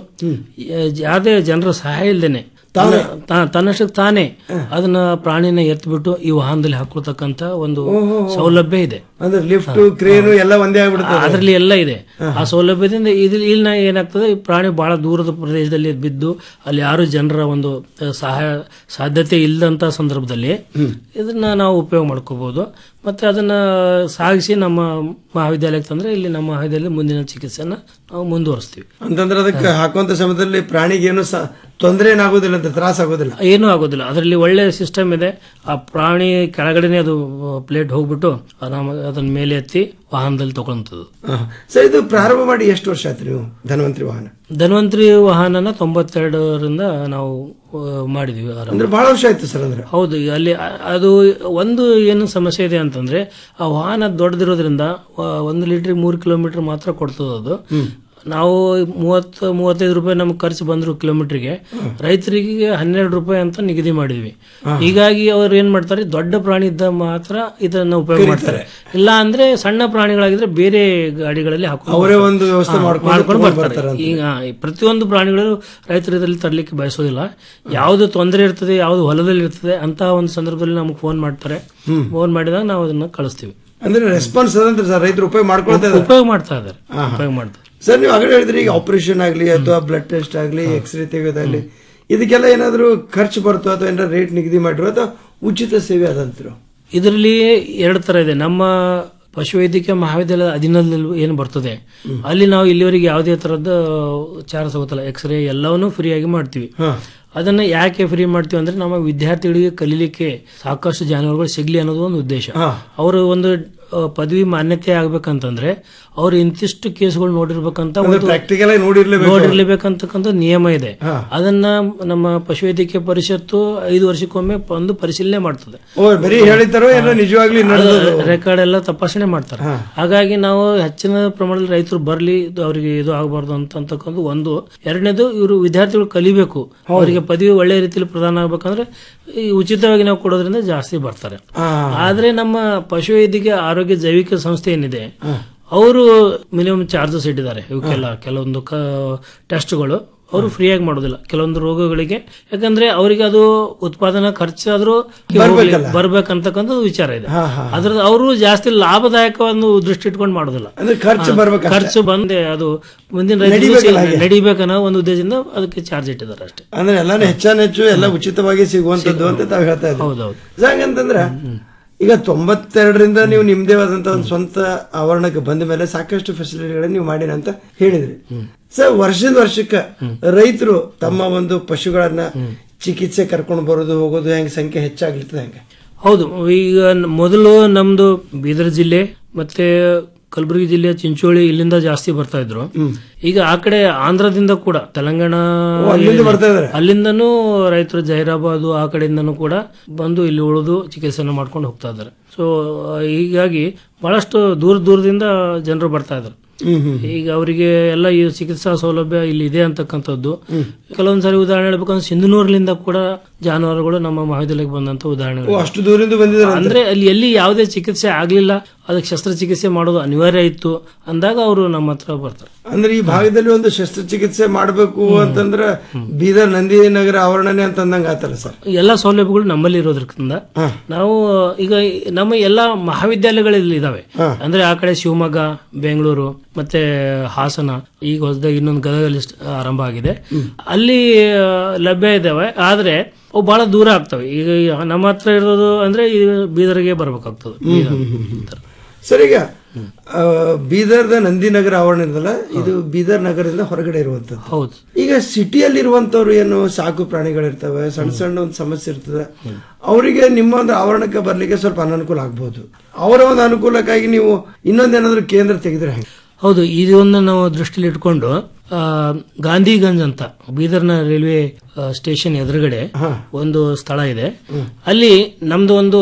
[SPEAKER 9] ಯಾವುದೇ ಜನರ ಸಹಾಯ ಇಲ್ದೇನೆ ತನ್ನ- ತಾ- ತನ್ನಷ್ಟಕ್ಕೆ ತಾನೇ ಅದನ್ನ ಪ್ರಾಣಿನ ಎತ್ಬಿಟ್ಟು ಈ ವಾಹನದಲ್ಲಿ ಹಾಕೊಳ್ತಕ್ಕಂತ ಒಂದು ಸೌಲಭ್ಯ ಇದೆ
[SPEAKER 16] ಅಂದ್ರೆ ಲಿಫ್ಟ್ ಕ್ರೇನು ಎಲ್ಲ ಒಂದೇ ಆಗ್ಬಿಡುತ್ತೆ
[SPEAKER 9] ಅದರಲ್ಲಿ ಎಲ್ಲ ಇದೆ ಆ ಸೌಲಭ್ಯದಿಂದ ಇದ್ರಲ್ಲಿ ಇಲ್ಲಿ ಏನಾಗ್ತದೆ ಈ ಪ್ರಾಣಿ ಬಹಳ ದೂರದ ಪ್ರದೇಶದಲ್ಲಿ ಬಿದ್ದು ಅಲ್ಲಿ ಯಾರು ಜನರ ಒಂದು ಆ, ಸಹಾಯ ಸಾಧ್ಯತೆ ಇಲ್ಲದಂತ ಸಂದರ್ಭದಲ್ಲಿ ಇದನ್ನ ನಾವು ಉಪಯೋಗ ಮಾಡ್ಕೋಬಹುದು ಮತ್ತೆ ಅದನ್ನ ಸಾಗಿಸಿ ನಮ್ಮ ಮಹಾವಿದ್ಯಾಲಯಕ್ಕೆ ತಂದ್ರೆ ಇಲ್ಲಿ ನಮ್ಮ ಮಹಾವಿದ್ಯಾಲಯದ ಮುಂದಿನ ಚಿಕಿತ್ಸೆನ ನಾವು ಮುಂದುವರಿಸ್ತೀವಿ
[SPEAKER 16] ಅಂತಂದ್ರೆ ಅದಕ್ಕೆ ಹಾಕುವಂತ ಸಮಯದಲ್ಲಿ ಪ್ರಾಣಿಗೆ ಏನು ಸ- ತೊಂದರೆ ಏನಾಗೋದಿಲ್ಲ ಅಂತ ತ್ರಾಸ ಆಗೋದಿಲ್ಲ
[SPEAKER 9] ಏನೂ ಆಗೋದಿಲ್ಲ ಅದರಲ್ಲಿ ಒಳ್ಳೆ ಸಿಸ್ಟಮ್ ಇದೆ ಆ ಪ್ರಾಣಿ ಕೆಳಗಡೆನೆ ಅದು ಪ್ಲೇಟ್ ಹೋಗ್ಬಿಟ್ಟು ನಮ್ಮ ಅದನ್ನ ಮೇಲೆ ಎತ್ತಿ ವಾಹನದಲ್ಲಿ ತಗೊಳ್ಳಂಥದ್ದು
[SPEAKER 16] ಸರ್ ಇದು ಪ್ರಾರಂಭ ಮಾಡಿ ಎಷ್ಟು ವರ್ಷ ಆಯ್ತು ನೀವು ಧನ್ವಂತರಿ ವಾಹನ
[SPEAKER 9] ಧನ್ವಂತರಿ ವಾಹನನ ತೊಂಬತ್ತೆರಡರಿಂದ ನಾವು ಆ, ಮಾಡಿದ್ವಿ ಆರಂಭ.
[SPEAKER 16] ಅಂದ್ರೆ ಬಹಳ ವರ್ಷ ಆಯ್ತು ಸರ್ ಅಂದ್ರೆ
[SPEAKER 9] ಹೌದು ಈಗ ಅಲ್ಲಿ ಅ- ಅದು ಒಂದು ಏನು ಸಮಸ್ಯೆ ಇದೆ ಅಂತಂದ್ರೆ ಆ ವಾಹನ ದೊಡ್ಡದಿರೋದ್ರಿಂದ ಆ, ಒಂದು ಲೀಟರ್ ಮೂರು ಕಿಲೋಮೀಟರ್ ಮಾತ್ರ ಕೊಡ್ತದೆ ಅದು ನಾವು ಮೂವತ್ತು ಮೂವತ್ತೈದು ರೂಪಾಯಿ ನಮ್ಗೆ ಖರ್ಚು ಬಂದ್ರು ಕಿಲೋಮೀಟರ್ಗೆ ರೈತರಿಗೆ ಹನ್ನೆರಡು ರೂಪಾಯಿ ಅಂತ ನಿಗದಿ ಮಾಡಿದ್ವಿ ಹೀಗಾಗಿ ಅವ್ರು ಏನ್ ಮಾಡ್ತಾರೆ ದೊಡ್ಡ ಪ್ರಾಣಿ ಇದ್ದ ಮಾತ್ರ ಇದನ್ನ ಉಪಯೋಗ ಮಾಡ್ತಾರೆ ಇಲ್ಲ ಅಂದ್ರೆ ಸಣ್ಣ ಪ್ರಾಣಿಗಳಾಗಿದ್ರೆ ಬೇರೆ ಗಾಡಿಗಳಲ್ಲಿ ಹಾಕೊಂಡು
[SPEAKER 16] ಅವರೇ ಒಂದು ವ್ಯವಸ್ಥೆ
[SPEAKER 9] ಹಾ,
[SPEAKER 16] ಮಾಡ್ಕೊಂಡು
[SPEAKER 9] ಮಾಡ್ಕೊಂಡು
[SPEAKER 16] ತಗೊಂಡ್
[SPEAKER 9] ಬರ್ತಾರೆ
[SPEAKER 16] ಬರ್ತಾರೆ ಅಂತ.
[SPEAKER 9] ಈಗ ಈ ಪ್ರತಿಯೊಂದು ಪ್ರಾಣಿಗಳು ರೈತರು ಇದರಲ್ಲಿ ತರಲಿಕ್ಕೆ ಬಯಸೋದಿಲ್ಲ ಯಾವ್ದು ತೊಂದರೆ ಇರ್ತದೆ ಯಾವ್ದು ಹೊಲದಲ್ಲಿ ಇರ್ತದೆ ಅಂತ ಒಂದು ಸಂದರ್ಭದಲ್ಲಿ ನಮ್ಗೆ ಫೋನ್ ಮಾಡ್ತಾರೆ ಫೋನ್ ಮಾಡಿದಾಗ ನಾವು ಅದನ್ನ ಕಳಿಸ್ತೀವಿ
[SPEAKER 16] ಅಂದ್ರೆ ರೆಸ್ಪಾನ್ಸ್ ಅದಂದ್ರೆ ಸರ್ ರೈತರು ಉಪಯೋಗ ಮಾಡ್ಕೊಳ್ತಾ ಇದ್ದಾರೆ
[SPEAKER 9] ಉಪಯೋಗ ಮಾಡ್ತಾ ಇದ್ದಾರೆ ಉಪಯೋಗ ಮಾಡ್ತಾರೆ
[SPEAKER 16] ಸರ್ ನೀವು ಆಗಲೇ ಹೇಳಿದ್ರಿ ಈಗ ಆಪರೇಷನ್ ಆಗಲಿ ಅಥವಾ ಬ್ಲಡ್ ಟೆಸ್ಟ್ ಆಗಲಿ ಎಕ್ಸ್ರೇ ತೆಗೆಯೋದಾಗ್ಲಿ ಇದಕ್ಕೆಲ್ಲ ಏನಾದರೂ ಖರ್ಚು ಬರ್ತೋ ಅಥವಾ ಏನಾದ್ರು ರೇಟ್ ನಿಗದಿ ಮಾಡಿರೋ ಅಥವಾ ಉಚಿತ ಸೇವೆ ಅದಂತಿರೋ
[SPEAKER 9] ಇದರಲ್ಲಿ ಎರಡು ತರ ಇದೆ ನಮ್ಮ ಪಶುವೈದ್ಯಕೀಯ ಮಹಾವಿದ್ಯಾಲಯದ ಅಧೀನದಲ್ಲಿ ಏನು ಬರ್ತದೆ ಅಲ್ಲಿ ನಾವು ಇಲ್ಲಿವರೆಗೆ ಯಾವುದೇ ತರದ ಚಾರ್ಜ್ ತಗೋತಲ್ಲ ಎಕ್ಸ್ರೇ ಎಲ್ಲವನ್ನೂ ಫ್ರೀಯಾಗಿ ಮಾಡ್ತೀವಿ ಅದನ್ನ ಯಾಕೆ ಫ್ರೀ ಮಾಡ್ತೀವಿ ಅಂದ್ರೆ ನಮ್ಮ ವಿದ್ಯಾರ್ಥಿಗಳಿಗೆ ಕಲೀಲಿಕ್ಕೆ ಸಾಕಷ್ಟು ಜಾನುವಾರುಗಳು ಸಿಗ್ಲಿ ಅನ್ನೋದು ಒಂದು ಉದ್ದೇಶ ಅವರು ಒಂದು ಆ, ಪದವಿ ಮಾನ್ಯತೆ ಆಗ್ಬೇಕಂತಂದ್ರೆ ಅವ್ರು ಇಂತಿಷ್ಟು ಕೇಸ್ಗಳು ನೋಡಿರ್ಬೇಕಂತ
[SPEAKER 16] ಅಂದ್ರೆ
[SPEAKER 9] ಒಂದು
[SPEAKER 16] practical ಆಗಿ ನೋಡಿರ್ಲೇಬೇಕು.
[SPEAKER 9] ನೋಡಿರ್ಲೇಬೇಕಂತಕ್ಕಂಥ ನಿಯಮ ಇದೆ ಅದನ್ನ ನಮ್ಮ ಪಶುವೈದ್ಯಕೀಯ ಪರಿಷತ್ತು ಐದು ವರ್ಷಕ್ಕೊಮ್ಮೆ ಒಂದು ಪರಿಶೀಲನೆ ಮಾಡ್ತದೆ
[SPEAKER 16] ಓ ಬರೀ ಹೇಳಿತಾರೋ ಏನೋ ನಿಜವಾಗ್ಲಿ ನಡೆದದು
[SPEAKER 9] ರೆಕಾರ್ಡ್ ಎಲ್ಲ ತಪಾಸಣೆ ಮಾಡ್ತಾರೆ ಹಾಗಾಗಿ ನಾವು ಹೆಚ್ಚಿನ ಪ್ರಮಾಣದಲ್ಲಿ ರೈತರು ಬರ್ಲಿ ಇದು ಅವರಿಗೆ ಇದು ಆಗಬಾರ್ದು ಅಂತ ಅಂತಕ್ಕಂಥ ಒಂದು ಎರಡನೇದು ಇವರು ವಿದ್ಯಾರ್ಥಿಗಳು ಕಲಿಬೇಕು ಅವರಿಗೆ ಪದವಿ ಒಳ್ಳೆ ರೀತಿಯಲ್ಲಿ ಪ್ರದಾನ ಆಗ್ಬೇಕಂದ್ರೆ ಈ ಉಚಿತವಾಗಿ ನಾವು ಕೊಡೋದ್ರಿಂದ ಜಾಸ್ತಿ ಬರ್ತಾರೆ ಆದ್ರೆ ನಮ್ಮ ಪಶುವೈದ್ಯಕೀಯ ಆರೋಗ್ಯ ಜೈವಿಕ ಸಂಸ್ಥೆ ಏನಿದೆ ಅವರು ಮಿನಿಮಮ್ ಚಾರ್ಜಸ್ ಇಟ್ಟಿದ್ದಾರೆ ಇವಕ್ಕೆಲ್ಲ ಕೆಲವೊಂದು ಟೆಸ್ಟ್ಗಳು ಅವರು ಫ್ರೀಯಾಗಿ ಮಾಡೋದಿಲ್ಲ ಕೆಲವೊಂದು ರೋಗಗಳಿಗೆ ಯಾಕಂದ್ರೆ ಅವರಿಗೆ ಅದು ಉತ್ಪಾದನಾ ಖರ್ಚಾದ್ರೂ
[SPEAKER 16] ಬರ್ಬೇಕಲ್ಲ.
[SPEAKER 9] ಬರ್ಬೇಕಂತಕ್ಕಂಥ ವಿಚಾರ ಇದೆ
[SPEAKER 16] ಹಾ, ಹಾ.
[SPEAKER 9] ಅದ್ರ ಅವರು ಜಾಸ್ತಿ ಲಾಭದಾಯಕ ಒಂದು ದೃಷ್ಟಿ ಇಟ್ಕೊಂಡು ಮಾಡೋದಿಲ್ಲ
[SPEAKER 16] ಅಂದ್ರೆ ಖರ್ಚು
[SPEAKER 9] ಹಾ,
[SPEAKER 16] ಬರ್ಬೇಕಷ್ಟೇ.
[SPEAKER 9] ಖರ್ಚು ಬಂದೆ ಅದು ಮುಂದಿನ ರೈತರಿಗೂ
[SPEAKER 16] ನಡಿಬೇಕಲ್ಲ
[SPEAKER 9] ಸಿ-
[SPEAKER 16] ಹಾಗೆ.
[SPEAKER 9] ನಡಿಬೇಕನ್ನೋ ಒಂದು ಉದ್ದೇಶದಿಂದ ಅದಕ್ಕೆ ಚಾರ್ಜ್ ಇಟ್ಟಿದ್ದಾರೆ ಅಷ್ಟೇ
[SPEAKER 16] ಅಂದ್ರೆ ಎಲ್ಲಾನು ಹೆಚ್ಚಾನೆಚ್ಚು ಎಲ್ಲ ಉಚಿತವಾಗಿ ಸಿಗುವಂತದ್ದು ಅಂತ ತಾವು ಹೇಳ್ತಾ ಇದ್ದೀವಿ
[SPEAKER 9] ಹೌದೌದು
[SPEAKER 16] ಸೊ ಹಂಗಂತಂದ್ರೆ ಈಗ ತೊಂಬತ್ತೆರಡರಿಂದ ನೀವು ನಿಮ್ದೇ ಆದಂತ ಒಂದು ಸ್ವಂತ ಆವರಣಕ್ಕೆ ಬಂದ ಮೇಲೆ ಸಾಕಷ್ಟು ಫೆಸಿಲಿಟಿಗಳನ್ನ ನೀವು ಮಾಡಿನ ಅಂತ ಹೇಳಿದ್ರಿ ಸರ್ ವರ್ಷದ ವರ್ಷಕ್ಕೆ ರೈತರು ತಮ್ಮ ಒಂದು ಪಶುಗಳನ್ನ ಚಿಕಿತ್ಸೆ ಕರ್ಕೊಂಡು ಬರೋದು ಹೋಗೋದು ಹೆಂಗೆ ಸಂಖ್ಯೆ ಹೆಚ್ಚಾಗ್ಲಿರ್ತದೆ ಹೆಂಗೆ
[SPEAKER 9] ಹೌದು ಈಗ ನ- ಮೊದಲು ನಮ್ದು ಬೀದರ್ ಜಿಲ್ಲೆ ಮತ್ತೆ ಕಲಬುರಗಿ ಜಿಲ್ಲೆ ಚಿಂಚೋಳಿ ಇಲ್ಲಿಂದ ಜಾಸ್ತಿ ಬರ್ತಾ ಇದ್ರು ಈಗ ಆ ಕಡೆ ಆಂಧ್ರದಿಂದ ಕೂಡ ತೆಲಂಗಾಣ
[SPEAKER 16] ಓ, ಅಲ್ಲಿಂದ ಬರ್ತಾ ಇದಾರೆ?
[SPEAKER 9] ಅಲ್ಲಿಂದನೂ ರೈತರು ಜೈರಾಬಾದ್ ಆ ಕಡೆಯಿಂದನೂ ಕೂಡ ಬಂದು ಇಲ್ಲಿ ಉಳಿದು ಚಿಕಿತ್ಸೆನ ಮಾಡ್ಕೊಂಡು ಹೋಗ್ತಾ ಇದ್ದಾರೆ ಸೊ ಹೀಗಾಗಿ ಬಹಳಷ್ಟು ದೂರ ದೂರದಿಂದ ಜನರು ಬರ್ತಾ ಇದ್ದಾರೆ ಈಗ ಅವರಿಗೆ ಎಲ್ಲ ಈ ಚಿಕಿತ್ಸಾ ಸೌಲಭ್ಯ ಇಲ್ಲಿ ಇದೆ ಅಂತಕ್ಕಂಥದ್ದು ಕೆಲವೊಂದ್ಸರಿ ಉದಾಹರಣೆ ಹೇಳ್ಬೇಕಂದ್ರೆ ಸಿಂಧನೂರ್ಲಿಂದ ಕೂಡ ಜಾನುವಾರುಗಳು ನಮ್ಮ ಮಹಾವಿದ್ಯಾಲಯಕ್ಕೆ ಬಂದಂತ ಉದಾಹರಣೆಗಳು
[SPEAKER 16] ಓ, ಅಷ್ಟು ದೂರದಿಂದ ಬಂದಿದ್ದಾರೆ ಅಂತ?
[SPEAKER 9] ಅಂದ್ರೆ ಅಲ್ಲಿ ಎಲ್ಲಿ ಯಾವುದೇ ಚಿಕಿತ್ಸೆ ಆಗ್ಲಿಲ್ಲ ಅದಕ್ಕೆ ಶಸ್ತ್ರಚಿಕಿತ್ಸೆ ಮಾಡೋದು ಅನಿವಾರ್ಯ ಇತ್ತು ಅಂದಾಗ ಅವರು ನಮ್ಮ ಹತ್ರ ಬರ್ತಾರೆ
[SPEAKER 16] ಅಂದ್ರೆ ಈ ಭಾಗದಲ್ಲಿ ಒಂದು ಶಸ್ತ್ರಚಿಕಿತ್ಸೆ ಮಾಡಬೇಕು ಅಂತಂದ್ರ ಬೀದರ್ ನಂದಿನಗರ ಆವರಣನೇ ಅಂತ ಅಂದಂಗ ಆತಲ್ಲ ಸರ್
[SPEAKER 9] ಎಲ್ಲ ಸೌಲಭ್ಯಗಳು ನಮ್ಮಲ್ಲಿ ಇರೋದ್ರಿಂದ ನಾವು ಈಗ ನಮ್ಮ ಎಲ್ಲ ಮಹಾವಿದ್ಯಾಲಯಗಳಲ್ಲಿ ಇದಾವೆ ಅಂದ್ರೆ ಆ ಕಡೆ ಶಿವಮೊಗ್ಗ ಬೆಂಗಳೂರು ಮತ್ತೆ ಹಾಸನ ಈಗ ಹೊಸದಾಗಿ ಇನ್ನೊಂದು ಗದಗಲ್ಲಿ ಸ್ಟ್- ಆರಂಭ ಆಗಿದೆ ಅಲ್ಲಿ ಆ, ಲಭ್ಯ ಇದಾವೆ ಆದ್ರೆ ಅವು ಬಹಳ ದೂರ ಆಗ್ತವೆ ಈಗ ಈ ನಮ್ಮ ಹತ್ರ ಇರೋದು ಅಂದ್ರೆ ಈ ಬೀದರ್ಗೆ ಬರ್ಬೇಕಾಗ್ತದೆ ಬೀದರ್.
[SPEAKER 16] ಸರ್ ಈಗ ಆ, ಬೀದರ್ದ ನಂದಿನಗರ ಆವರಣ ಇರಲ್ಲ ಇದು ಬೀದರ್ ನಗರದಿಂದ ಹೊರಗಡೆ ಇರುವಂತದ್ದು
[SPEAKER 9] ಹೌದು
[SPEAKER 16] ಈಗ ಸಿಟಿಯಲ್ಲಿ ಇರುವಂತವ್ರು ಏನು ಸಾಕು ಪ್ರಾಣಿಗಳಿರ್ತವೆ ಸಣ್ಣ ಸಣ್ಣ ಒಂದು ಸಮಸ್ಯೆ ಇರ್ತದೆ ಅವರಿಗೆ ನಿಮ್ಮ ಒಂದು ಆವರಣಕ್ಕೆ ಬರ್ಲಿಕ್ಕೆ ಸ್ವಲ್ಪ ಅನಾನುಕೂಲ ಆಗ್ಬಹುದು ಅವರ ಒಂದು ಅನುಕೂಲಕ್ಕಾಗಿ ನೀವು ಇನ್ನೊಂದೇನಾದ್ರೂ ಕೇಂದ್ರ ತೆಗೆದ್ರೆ ಹೆಂಗೆ
[SPEAKER 9] ಹೌದು ಇದೊಂದು ನಾವು ದೃಷ್ಟಿಲಿ ಇಟ್ಕೊಂಡು ಆ, ಗಾಂಧಿಗಂಜ್ ಅಂತ ಬೀದರ್ನ ರೈಲ್ವೆ ಆ, ಸ್ಟೇಷನ್ ಎದುರುಗಡೆ ಒಂದು ಸ್ಥಳ ಇದೆ ಅಲ್ಲಿ ನಮ್ದು ಒಂದು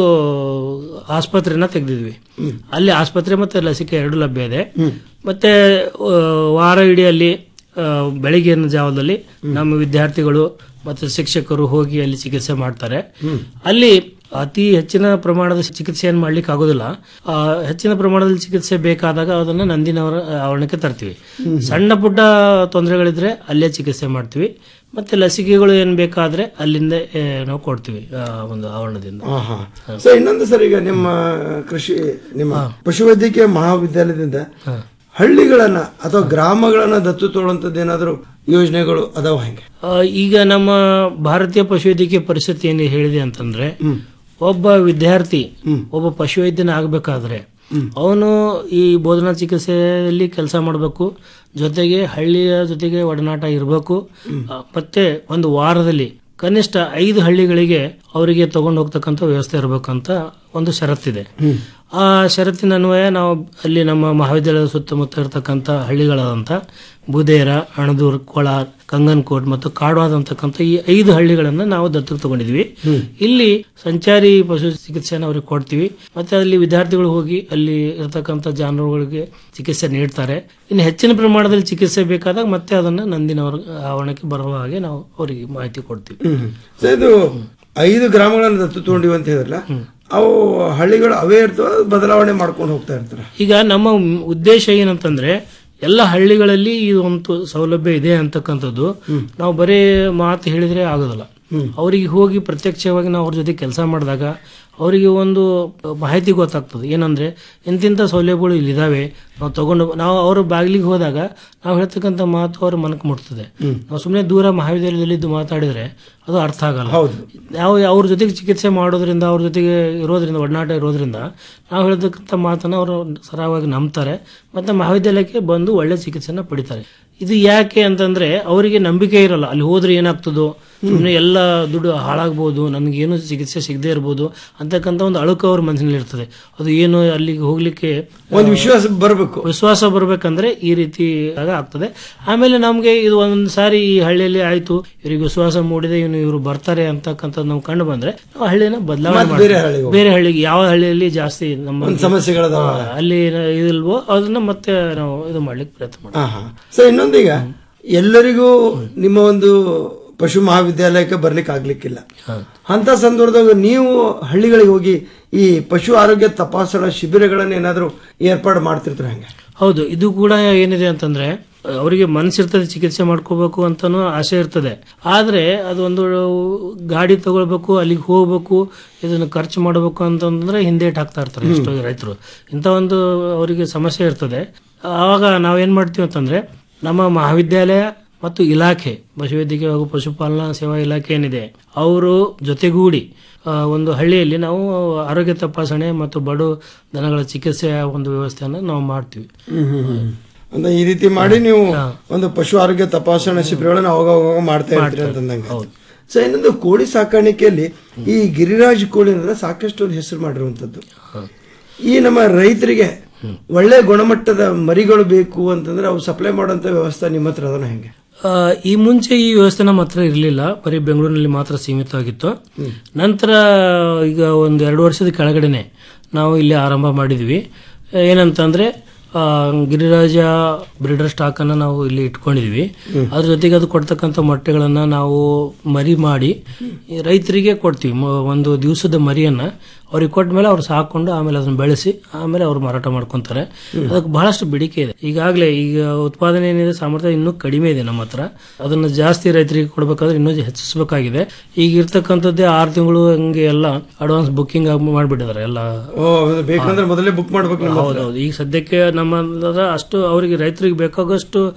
[SPEAKER 9] ಆಸ್ಪತ್ರೆನ ತೆಗೆದಿದ್ವಿ ಅಲ್ಲಿ ಆಸ್ಪತ್ರೆ ಮತ್ತೆ ಲಸಿಕೆ ಎರಡು ಲಭ್ಯ ಇದೆ ಮತ್ತೆ ಆ, ವಾರ ಇಡೀ ಅಲ್ಲಿ ಆ, ಬೆಳಿಗ್ಗಿನ ಜಾವದಲ್ಲಿ ನಮ್ಮ ವಿದ್ಯಾರ್ಥಿಗಳು ಮತ್ತು ಶಿಕ್ಷಕರು ಹೋಗಿ ಅಲ್ಲಿ ಚಿಕಿತ್ಸೆ ಮಾಡ್ತಾರೆ ಅಲ್ಲಿ ಅತಿ ಹೆಚ್ಚಿನ ಪ್ರಮಾಣದ ಚಿಕಿತ್ಸೆಯನ್ನು ಮಾಡ್ಲಿಕ್ಕೆ ಆಗೋದಿಲ್ಲ ಆ, ಹೆಚ್ಚಿನ ಪ್ರಮಾಣದಲ್ಲಿ ಚಿಕಿತ್ಸೆ ಬೇಕಾದಾಗ ಅದನ್ನ ನಂದಿನವರ ಆವರಣಕ್ಕೆ ತರ್ತೀವಿ ಸಣ್ಣ ಪುಟ್ಟ ತೊಂದರೆಗಳಿದ್ರೆ ಅಲ್ಲೇ ಚಿಕಿತ್ಸೆ ಮಾಡ್ತೀವಿ ಮತ್ತೆ ಲಸಿಕೆಗಳು ಏನ್ ಬೇಕಾದ್ರೆ ಅಲ್ಲಿಂದ ಆ, ನಾವು ಕೊಡ್ತೀವಿ ಆ ಒಂದು ಆವರಣದಿಂದ
[SPEAKER 16] ಸೊ ಇನ್ನೊಂದು ಸರ್ ಈಗ ನಿಮ್ಮ ಕೃಷಿ ನಿಮ್ಮ ಪಶುವೈದ್ಯಕೀಯ ಮಹಾವಿದ್ಯಾಲಯದಿಂದ ಹಳ್ಳಿಗಳನ್ನ ಅಥವಾ ಗ್ರಾಮಗಳನ್ನ ದತ್ತು ತೊಗೊಳ್ಳೋಂಥದ್ದು ಏನಾದ್ರು ಯೋಜನೆಗಳು ಅದಾವ ಹೆಂಗೆ
[SPEAKER 9] ಆ, ಈಗ ನಮ್ಮ ಭಾರತೀಯ ಪಶುವೈದ್ಯಕೀಯ ಪರಿಷತ್ ಏನು ಹೇಳಿದೆ ಅಂತಂದ್ರೆ ಒಬ್ಬ ವಿದ್ಯಾರ್ಥಿ ಒಬ್ಬ ಪಶುವೈದ್ಯನ ಆಗ್ಬೇಕಾದ್ರೆ ಅವನು ಈ ಬೋಧನಾ ಚಿಕಿತ್ಸೆಯಲ್ಲಿ ಕೆಲಸ ಮಾಡಬೇಕು ಜೊತೆಗೆ ಹಳ್ಳಿಯ ಜೊತೆಗೆ ಒಡನಾಟ ಇರಬೇಕು ಮತ್ತೆ ಒಂದು ವಾರದಲ್ಲಿ ಕನಿಷ್ಠ ಐದು ಹಳ್ಳಿಗಳಿಗೆ ಅವರಿಗೆ ತಗೊಂಡು ಹೋಗ್ತಕ್ಕಂಥ ವ್ಯವಸ್ಥೆ ಇರಬೇಕಂತ ಒಂದು ಷರತ್ತಿದೆ ಆ ಷರತ್ತಿನ ಅನ್ವಯ ನಾವು ಅಲ್ಲಿ ನಮ್ಮ ಮಹಾವಿದ್ಯಾಲಯದ ಸುತ್ತಮುತ್ತ ಇರತಕ್ಕಂಥ ಹಳ್ಳಿಗಳಾದಂಥ ಬುದೇರ ಅಣದೂರ್ ಕೊಳಾರ್ ಕಂಗನ್ಕೋಟ್ ಮತ್ತು ಕಾಡ್ವಾದ್ ಅಂತಕ್ಕಂಥ ಈ ಐದು ಹಳ್ಳಿಗಳನ್ನ ನಾವು ದತ್ತಕ್ಕೆ ತಗೊಂಡಿದ್ವಿ ಇಲ್ಲಿ ಸಂಚಾರಿ ಪಶು ಚಿಕಿತ್ಸೆಯನ್ನು ಅವ್ರಿಗೆ ಕೊಡ್ತೀವಿ ಮತ್ತೆ ಅಲ್ಲಿ ವಿದ್ಯಾರ್ಥಿಗಳು ಹೋಗಿ ಅಲ್ಲಿ ಇರತಕ್ಕಂಥ ಜಾನುವಾರುಗಳಿಗೆ ಚಿಕಿತ್ಸೆ ನೀಡ್ತಾರೆ ಇನ್ನು ಹೆಚ್ಚಿನ ಪ್ರಮಾಣದಲ್ಲಿ ಚಿಕಿತ್ಸೆ ಬೇಕಾದಾಗ ಮತ್ತೆ ಅದನ್ನ ನಂದಿನವರ ಆವರಣಕ್ಕೆ ಬರುವ ಹಾಗೆ ನಾವು ಅವರಿಗೆ ಮಾಹಿತಿ ಕೊಡ್ತೀವಿ
[SPEAKER 16] ಸೊ ಇದು ಐದು ಗ್ರಾಮಗಳನ್ನ ದತ್ತು ತಗೊಂಡಿವಿ ಅಂತ ಹೇಳಿದ್ರಲ್ಲ ಅವು ಹಳ್ಳಿಗಳು ಅವೇ ಇರ್ತವೆ ಬದಲಾವಣೆ ಮಾಡ್ಕೊಂಡು ಹೋಗ್ತಾ ಇರ್ತಾರೆ
[SPEAKER 9] ಈಗ ನಮ್ಮ ಉದ್ದೇಶ ಏನಂತಂದ್ರೆ ಎಲ್ಲ ಹಳ್ಳಿಗಳಲ್ಲಿ ಈ ಒಂದು ಸೌಲಭ್ಯ ಇದೆ ಅಂತಕ್ಕಂಥದ್ದು ನಾವು ಬರೀ ಮಾತು ಹೇಳಿದ್ರೆ ಆಗೋದಿಲ್ಲ ಅವರಿಗೆ ಹೋಗಿ ಪ್ರತ್ಯಕ್ಷವಾಗಿ ನಾವು ಅವ್ರ ಜೊತೆ ಕೆಲಸ ಮಾಡಿದಾಗ ಅವರಿಗೆ ಒಂದು ಮಾಹಿತಿ ಗೊತ್ತಾಗ್ತದೆ ಏನಂದ್ರೆ ಇಂತಿಂಥ ಸೌಲಭ್ಯಗಳು ಇಲ್ಲಿದ್ದಾವೆ ನಾವು ತಗೊಂಡು ನಾವು ಅವ್ರ ಬಾಗಿಲಿಗೆ ಹೋದಾಗ ನಾವು ಹೇಳ್ತಕ್ಕಂಥ ಮಾತು ಅವ್ರ ಮನಕ್ಕೆ ಮುಟ್ತದೆ ನಾವು ಸುಮ್ಮನೆ ದೂರ ಮಹಾವಿದ್ಯಾಲಯದಲ್ಲಿ ಇದ್ದು ಮಾತಾಡಿದ್ರೆ ಅದು ಅರ್ಥ ಆಗಲ್ಲ ನಾವು ಅವ್ರ ಜೊತೆಗೆ ಚಿಕಿತ್ಸೆ ಮಾಡೋದ್ರಿಂದ ಅವ್ರ ಜೊತೆಗೆ ಇರೋದ್ರಿಂದ ಒಡನಾಟ ಇರೋದ್ರಿಂದ ನಾವು ಹೇಳ್ತಕ್ಕಂಥ ಮಾತನ್ನ ಅವರು ಸರಾಗವಾಗಿ ನಂಬ್ತಾರೆ ಮತ್ತೆ ಮಹಾವಿದ್ಯಾಲಯಕ್ಕೆ ಬಂದು ಒಳ್ಳೆ ಚಿಕಿತ್ಸೆನ ಪಡಿತಾರೆ ಇದು ಯಾಕೆ ಅಂತಂದ್ರೆ ಅವರಿಗೆ ನಂಬಿಕೆ ಇರಲ್ಲ ಅಲ್ಲಿ ಹೋದ್ರೆ ಏನಾಗ್ತದೋ ಸುಮ್ಮನೆ ಎಲ್ಲ ದುಡ್ಡು ಹಾಳಾಗ್ಬೋದು ನನಗೇನು ಚಿಕಿತ್ಸೆ ಸಿಗದೆ ಇರ್ಬೋದು ಅಂತಕ್ಕಂಥ ಒಂದು ಅಳುಕು ಅವ್ರ ಮನಸ್ಸಿನಲ್ಲಿ ಇರ್ತದೆ ಅದು ಏನು ಅಲ್ಲಿಗೆ ಹೋಗ್ಲಿಕ್ಕೆ
[SPEAKER 16] ಒಂದು ವಿಶ್ವಾಸ ಬರಬೇಕು
[SPEAKER 9] ವಿಶ್ವಾಸ ಬರ್ಬೇಕಂದ್ರೆ ಈ ರೀತಿ ಆಗ ಆಗ್ತದೆ ಆಮೇಲೆ ನಮ್ಗೆ ಇದು ಒಂದ್ ಸಾರಿ ಈ ಹಳ್ಳಿಯಲ್ಲಿ ಆಯ್ತು ಇವ್ರಿಗೆ ವಿಶ್ವಾಸ ಮೂಡಿದೆ ಇವನು ಇವರು ಬರ್ತಾರೆ ಅಂತಕ್ಕಂಥದ್ದು ನಾವು ಕಂಡು ಬಂದ್ರೆ ನಾವು ಹಳ್ಳಿನ ಬದಲಾವಣೆ
[SPEAKER 16] ಮತ್ತೆ ಬೇರೆ
[SPEAKER 9] ಮಾಡ್ತೀವಿ.
[SPEAKER 16] ಹಳ್ಳಿಗೆ ಹೋಗ್ತೀವಿ.
[SPEAKER 9] ಬೇರೆ ಹಳ್ಳಿಗೆ ಯಾವ ಹಳ್ಳಿಯಲ್ಲಿ ಜಾಸ್ತಿ ನಮ್ಮ
[SPEAKER 16] ಒಂದ್ ಸಮಸ್ಯೆಗಳದಾವ.
[SPEAKER 9] ಹಾ, ಅಲ್ಲಿ ಇದಿಲ್ವೋ ಅದನ್ನ ಮತ್ತೆ ನಾವು ಇದು ಮಾಡ್ಲಿಕ್ಕೆ ಪ್ರಯತ್ನ ಮಾಡ್ತೀವಿ
[SPEAKER 16] ಸೊ ಇನ್ನೊಂದೀಗ ಎಲ್ಲರಿಗೂ ನಿಮ್ಮ ಒಂದು ಪಶು ಮಹಾವಿದ್ಯಾಲಯಕ್ಕೆ ಬರ್ಲಿಕ್ಕೆ ಆಗ್ಲಿಕ್ಕಿಲ್ಲ ಅಂತ ಸಂದರ್ಭದಾಗ ನೀವು ಹಳ್ಳಿಗಳಿಗೆ ಹೋಗಿ ಈ ಪಶು ಆರೋಗ್ಯ ತಪಾಸಣಾ ಶಿಬಿರಗಳನ್ನ ಏನಾದ್ರು ಏರ್ಪಾಡು ಮಾಡ್ತಿರ್ತೀರ ಹಂಗೆ
[SPEAKER 9] ಹೌದು ಇದು ಕೂಡ ಏನಿದೆ ಅಂತಂದ್ರೆ ಅವರಿಗೆ ಮನಸ್ಸಿರ್ತದೆ ಚಿಕಿತ್ಸೆ ಮಾಡ್ಕೋಬೇಕು ಅಂತಾನು ಆಸೆ ಇರ್ತದೆ ಆದ್ರೆ ಅದೊಂದು ಗಾಡಿ ತಗೊಳ್ಬೇಕು ಅಲ್ಲಿಗೆ ಹೋಗ್ಬೇಕು ಇದನ್ನ ಖರ್ಚು ಮಾಡಬೇಕು ಅಂತಂದ್ರೆ ಹಿಂದೇಟ್ ಹಾಕ್ತಾ ಇರ್ತಾರೆ ಎಷ್ಟೋ ರೈತರು ಇಂಥ ಒಂದು ಅವರಿಗೆ ಸಮಸ್ಯೆ ಇರ್ತದೆ ಆವಾಗ ನಾವೇನ್ ಮಾಡ್ತೀವಿ ಅಂತಂದ್ರೆ ನಮ್ಮ ಮಹಾವಿದ್ಯಾಲಯ ಮತ್ತು ಇಲಾಖೆ ಪಶುವೈದ್ಯಕೀಯ ಹಾಗೂ ಪಶುಪಾಲನಾ ಸೇವಾ ಇಲಾಖೆ ಏನಿದೆ ಅವರು ಜೊತೆಗೂಡಿ ಆ, ಒಂದು ಹಳ್ಳಿಯಲ್ಲಿ ನಾವು ಆರೋಗ್ಯ ತಪಾಸಣೆ ಮತ್ತು ಬಡು ದನಗಳ ಚಿಕಿತ್ಸೆಯ ಒಂದು ವ್ಯವಸ್ಥೆಯನ್ನು ನಾವು ಮಾಡ್ತೀವಿ
[SPEAKER 16] ಅಂದ್ರೆ ಈ ರೀತಿ ಮಾಡಿ ನೀವು ಒಂದು ಪಶು ಆರೋಗ್ಯ ತಪಾಸಣಾ ಶಿಬಿರಗಳನ್ನ ಅವಾಗ ಅವಾಗ ಮಾಡ್ತಾ ಇರ್ತೀರಿ ಅಂತಂದಂಗೆ ಸೊ ಇನ್ನೊಂದು ಕೋಳಿ ಸಾಕಾಣಿಕೆಯಲ್ಲಿ ಈ ಗಿರಿರಾಜ್ ಕೋಳಿ ಅಂದ್ರೆ ಸಾಕಷ್ಟು ಒಂದು ಹೆಸರು ಮಾಡಿರುವಂತದ್ದು ಈ ನಮ್ಮ ರೈತರಿಗೆ ಒಳ್ಳೆ ಗುಣಮಟ್ಟದ ಮರಿಗಳು ಬೇಕು ಅಂತಂದ್ರೆ ಅವು ಸಪ್ಲೈ ಮಾಡುವಂತ ವ್ಯವಸ್ಥೆ ನಿಮ್ಮ ಹತ್ರ ಅದನ್ನ ಹೆಂಗೆ
[SPEAKER 9] ಆ, ಈ ಮುಂಚೆ ಈ ವ್ಯವಸ್ಥೆ ನಮ್ಮ ಹತ್ರ ಇರಲಿಲ್ಲ ಬರೀ ಬೆಂಗಳೂರಿನಲ್ಲಿ ಮಾತ್ರ ಸೀಮಿತವಾಗಿತ್ತು ನಂತರ ಈಗ ಒಂದು ಎರಡು ವರ್ಷದ ಕೆಳಗಡೆನೆ ನಾವು ಇಲ್ಲಿ ಆರಂಭ ಮಾಡಿದ್ವಿ ಏನಂತಂದ್ರೆ ಆ, ಗಿರಿರಾಜ ಬ್ರೀಡರ್ ಸ್ಟಾಕ್ ಅನ್ನ ನಾವು ಇಲ್ಲಿ ಇಟ್ಕೊಂಡಿದೀವಿ ಅದ್ರ ಜೊತೆಗೆ ಅದು ಕೊಡ್ತಕ್ಕಂಥ ಮೊಟ್ಟೆಗಳನ್ನ ನಾವು ಮರಿ ಮಾಡಿ ಈ ರೈತರಿಗೆ ಕೊಡ್ತೀವಿ ಮ- ಒಂದು ದಿವಸದ ಮರಿಯನ್ನ ಅವ್ರಿಗೆ ಕೊಟ್ಟ ಮೇಲೆ ಅವ್ರು ಸಾಕೊಂಡು ಆಮೇಲೆ ಅದನ್ನ ಬೆಳೆಸಿ ಆಮೇಲೆ ಅವ್ರು ಮಾರಾಟ ಮಾಡ್ಕೊಂತಾರೆ ಅದಕ್ಕೆ ಬಹಳಷ್ಟು ಬೇಡಿಕೆ ಇದೆ ಈಗಾಗಲೇ ಈಗ ಉತ್ಪಾದನೆ ಏನಿದೆ ಸಾಮರ್ಥ್ಯ ಇನ್ನೂ ಕಡಿಮೆ ಇದೆ ನಮ್ಮ ಹತ್ರ ಅದನ್ನ ಜಾಸ್ತಿ ರೈತರಿಗೆ ಕೊಡಬೇಕಾದ್ರೆ ಇನ್ನೂ ಹೆಚ್ಚಿಸಬೇಕಾಗಿದೆ ಈಗ ಇರ್ತಕ್ಕಂಥದ್ದೇ ಆರು ತಿಂಗಳು ಹಂಗೆ ಎಲ್ಲ ಅಡ್ವಾನ್ಸ್ ಬುಕ್ಕಿಂಗ್ ಮಾಡಿಬಿಟ್ಟಿದ್ದಾರೆ ಎಲ್ಲ
[SPEAKER 16] ಓ ಅದು ಬೇಕಂದ್ರೆ ಮೊದಲೇ ಬುಕ್ ಮಾಡ್ಬೇಕು ನಿಮ್ಮ ಹತ್ರ.
[SPEAKER 9] ಹೌದೌದು ಈಗ ಸದ್ಯಕ್ಕೆ ನಮ್ಮ ಹತ್ರ ಅಷ್ಟು ಅವರಿಗೆ ರೈತರಿಗೆ ಬೇಕಾಗಷ್ಟು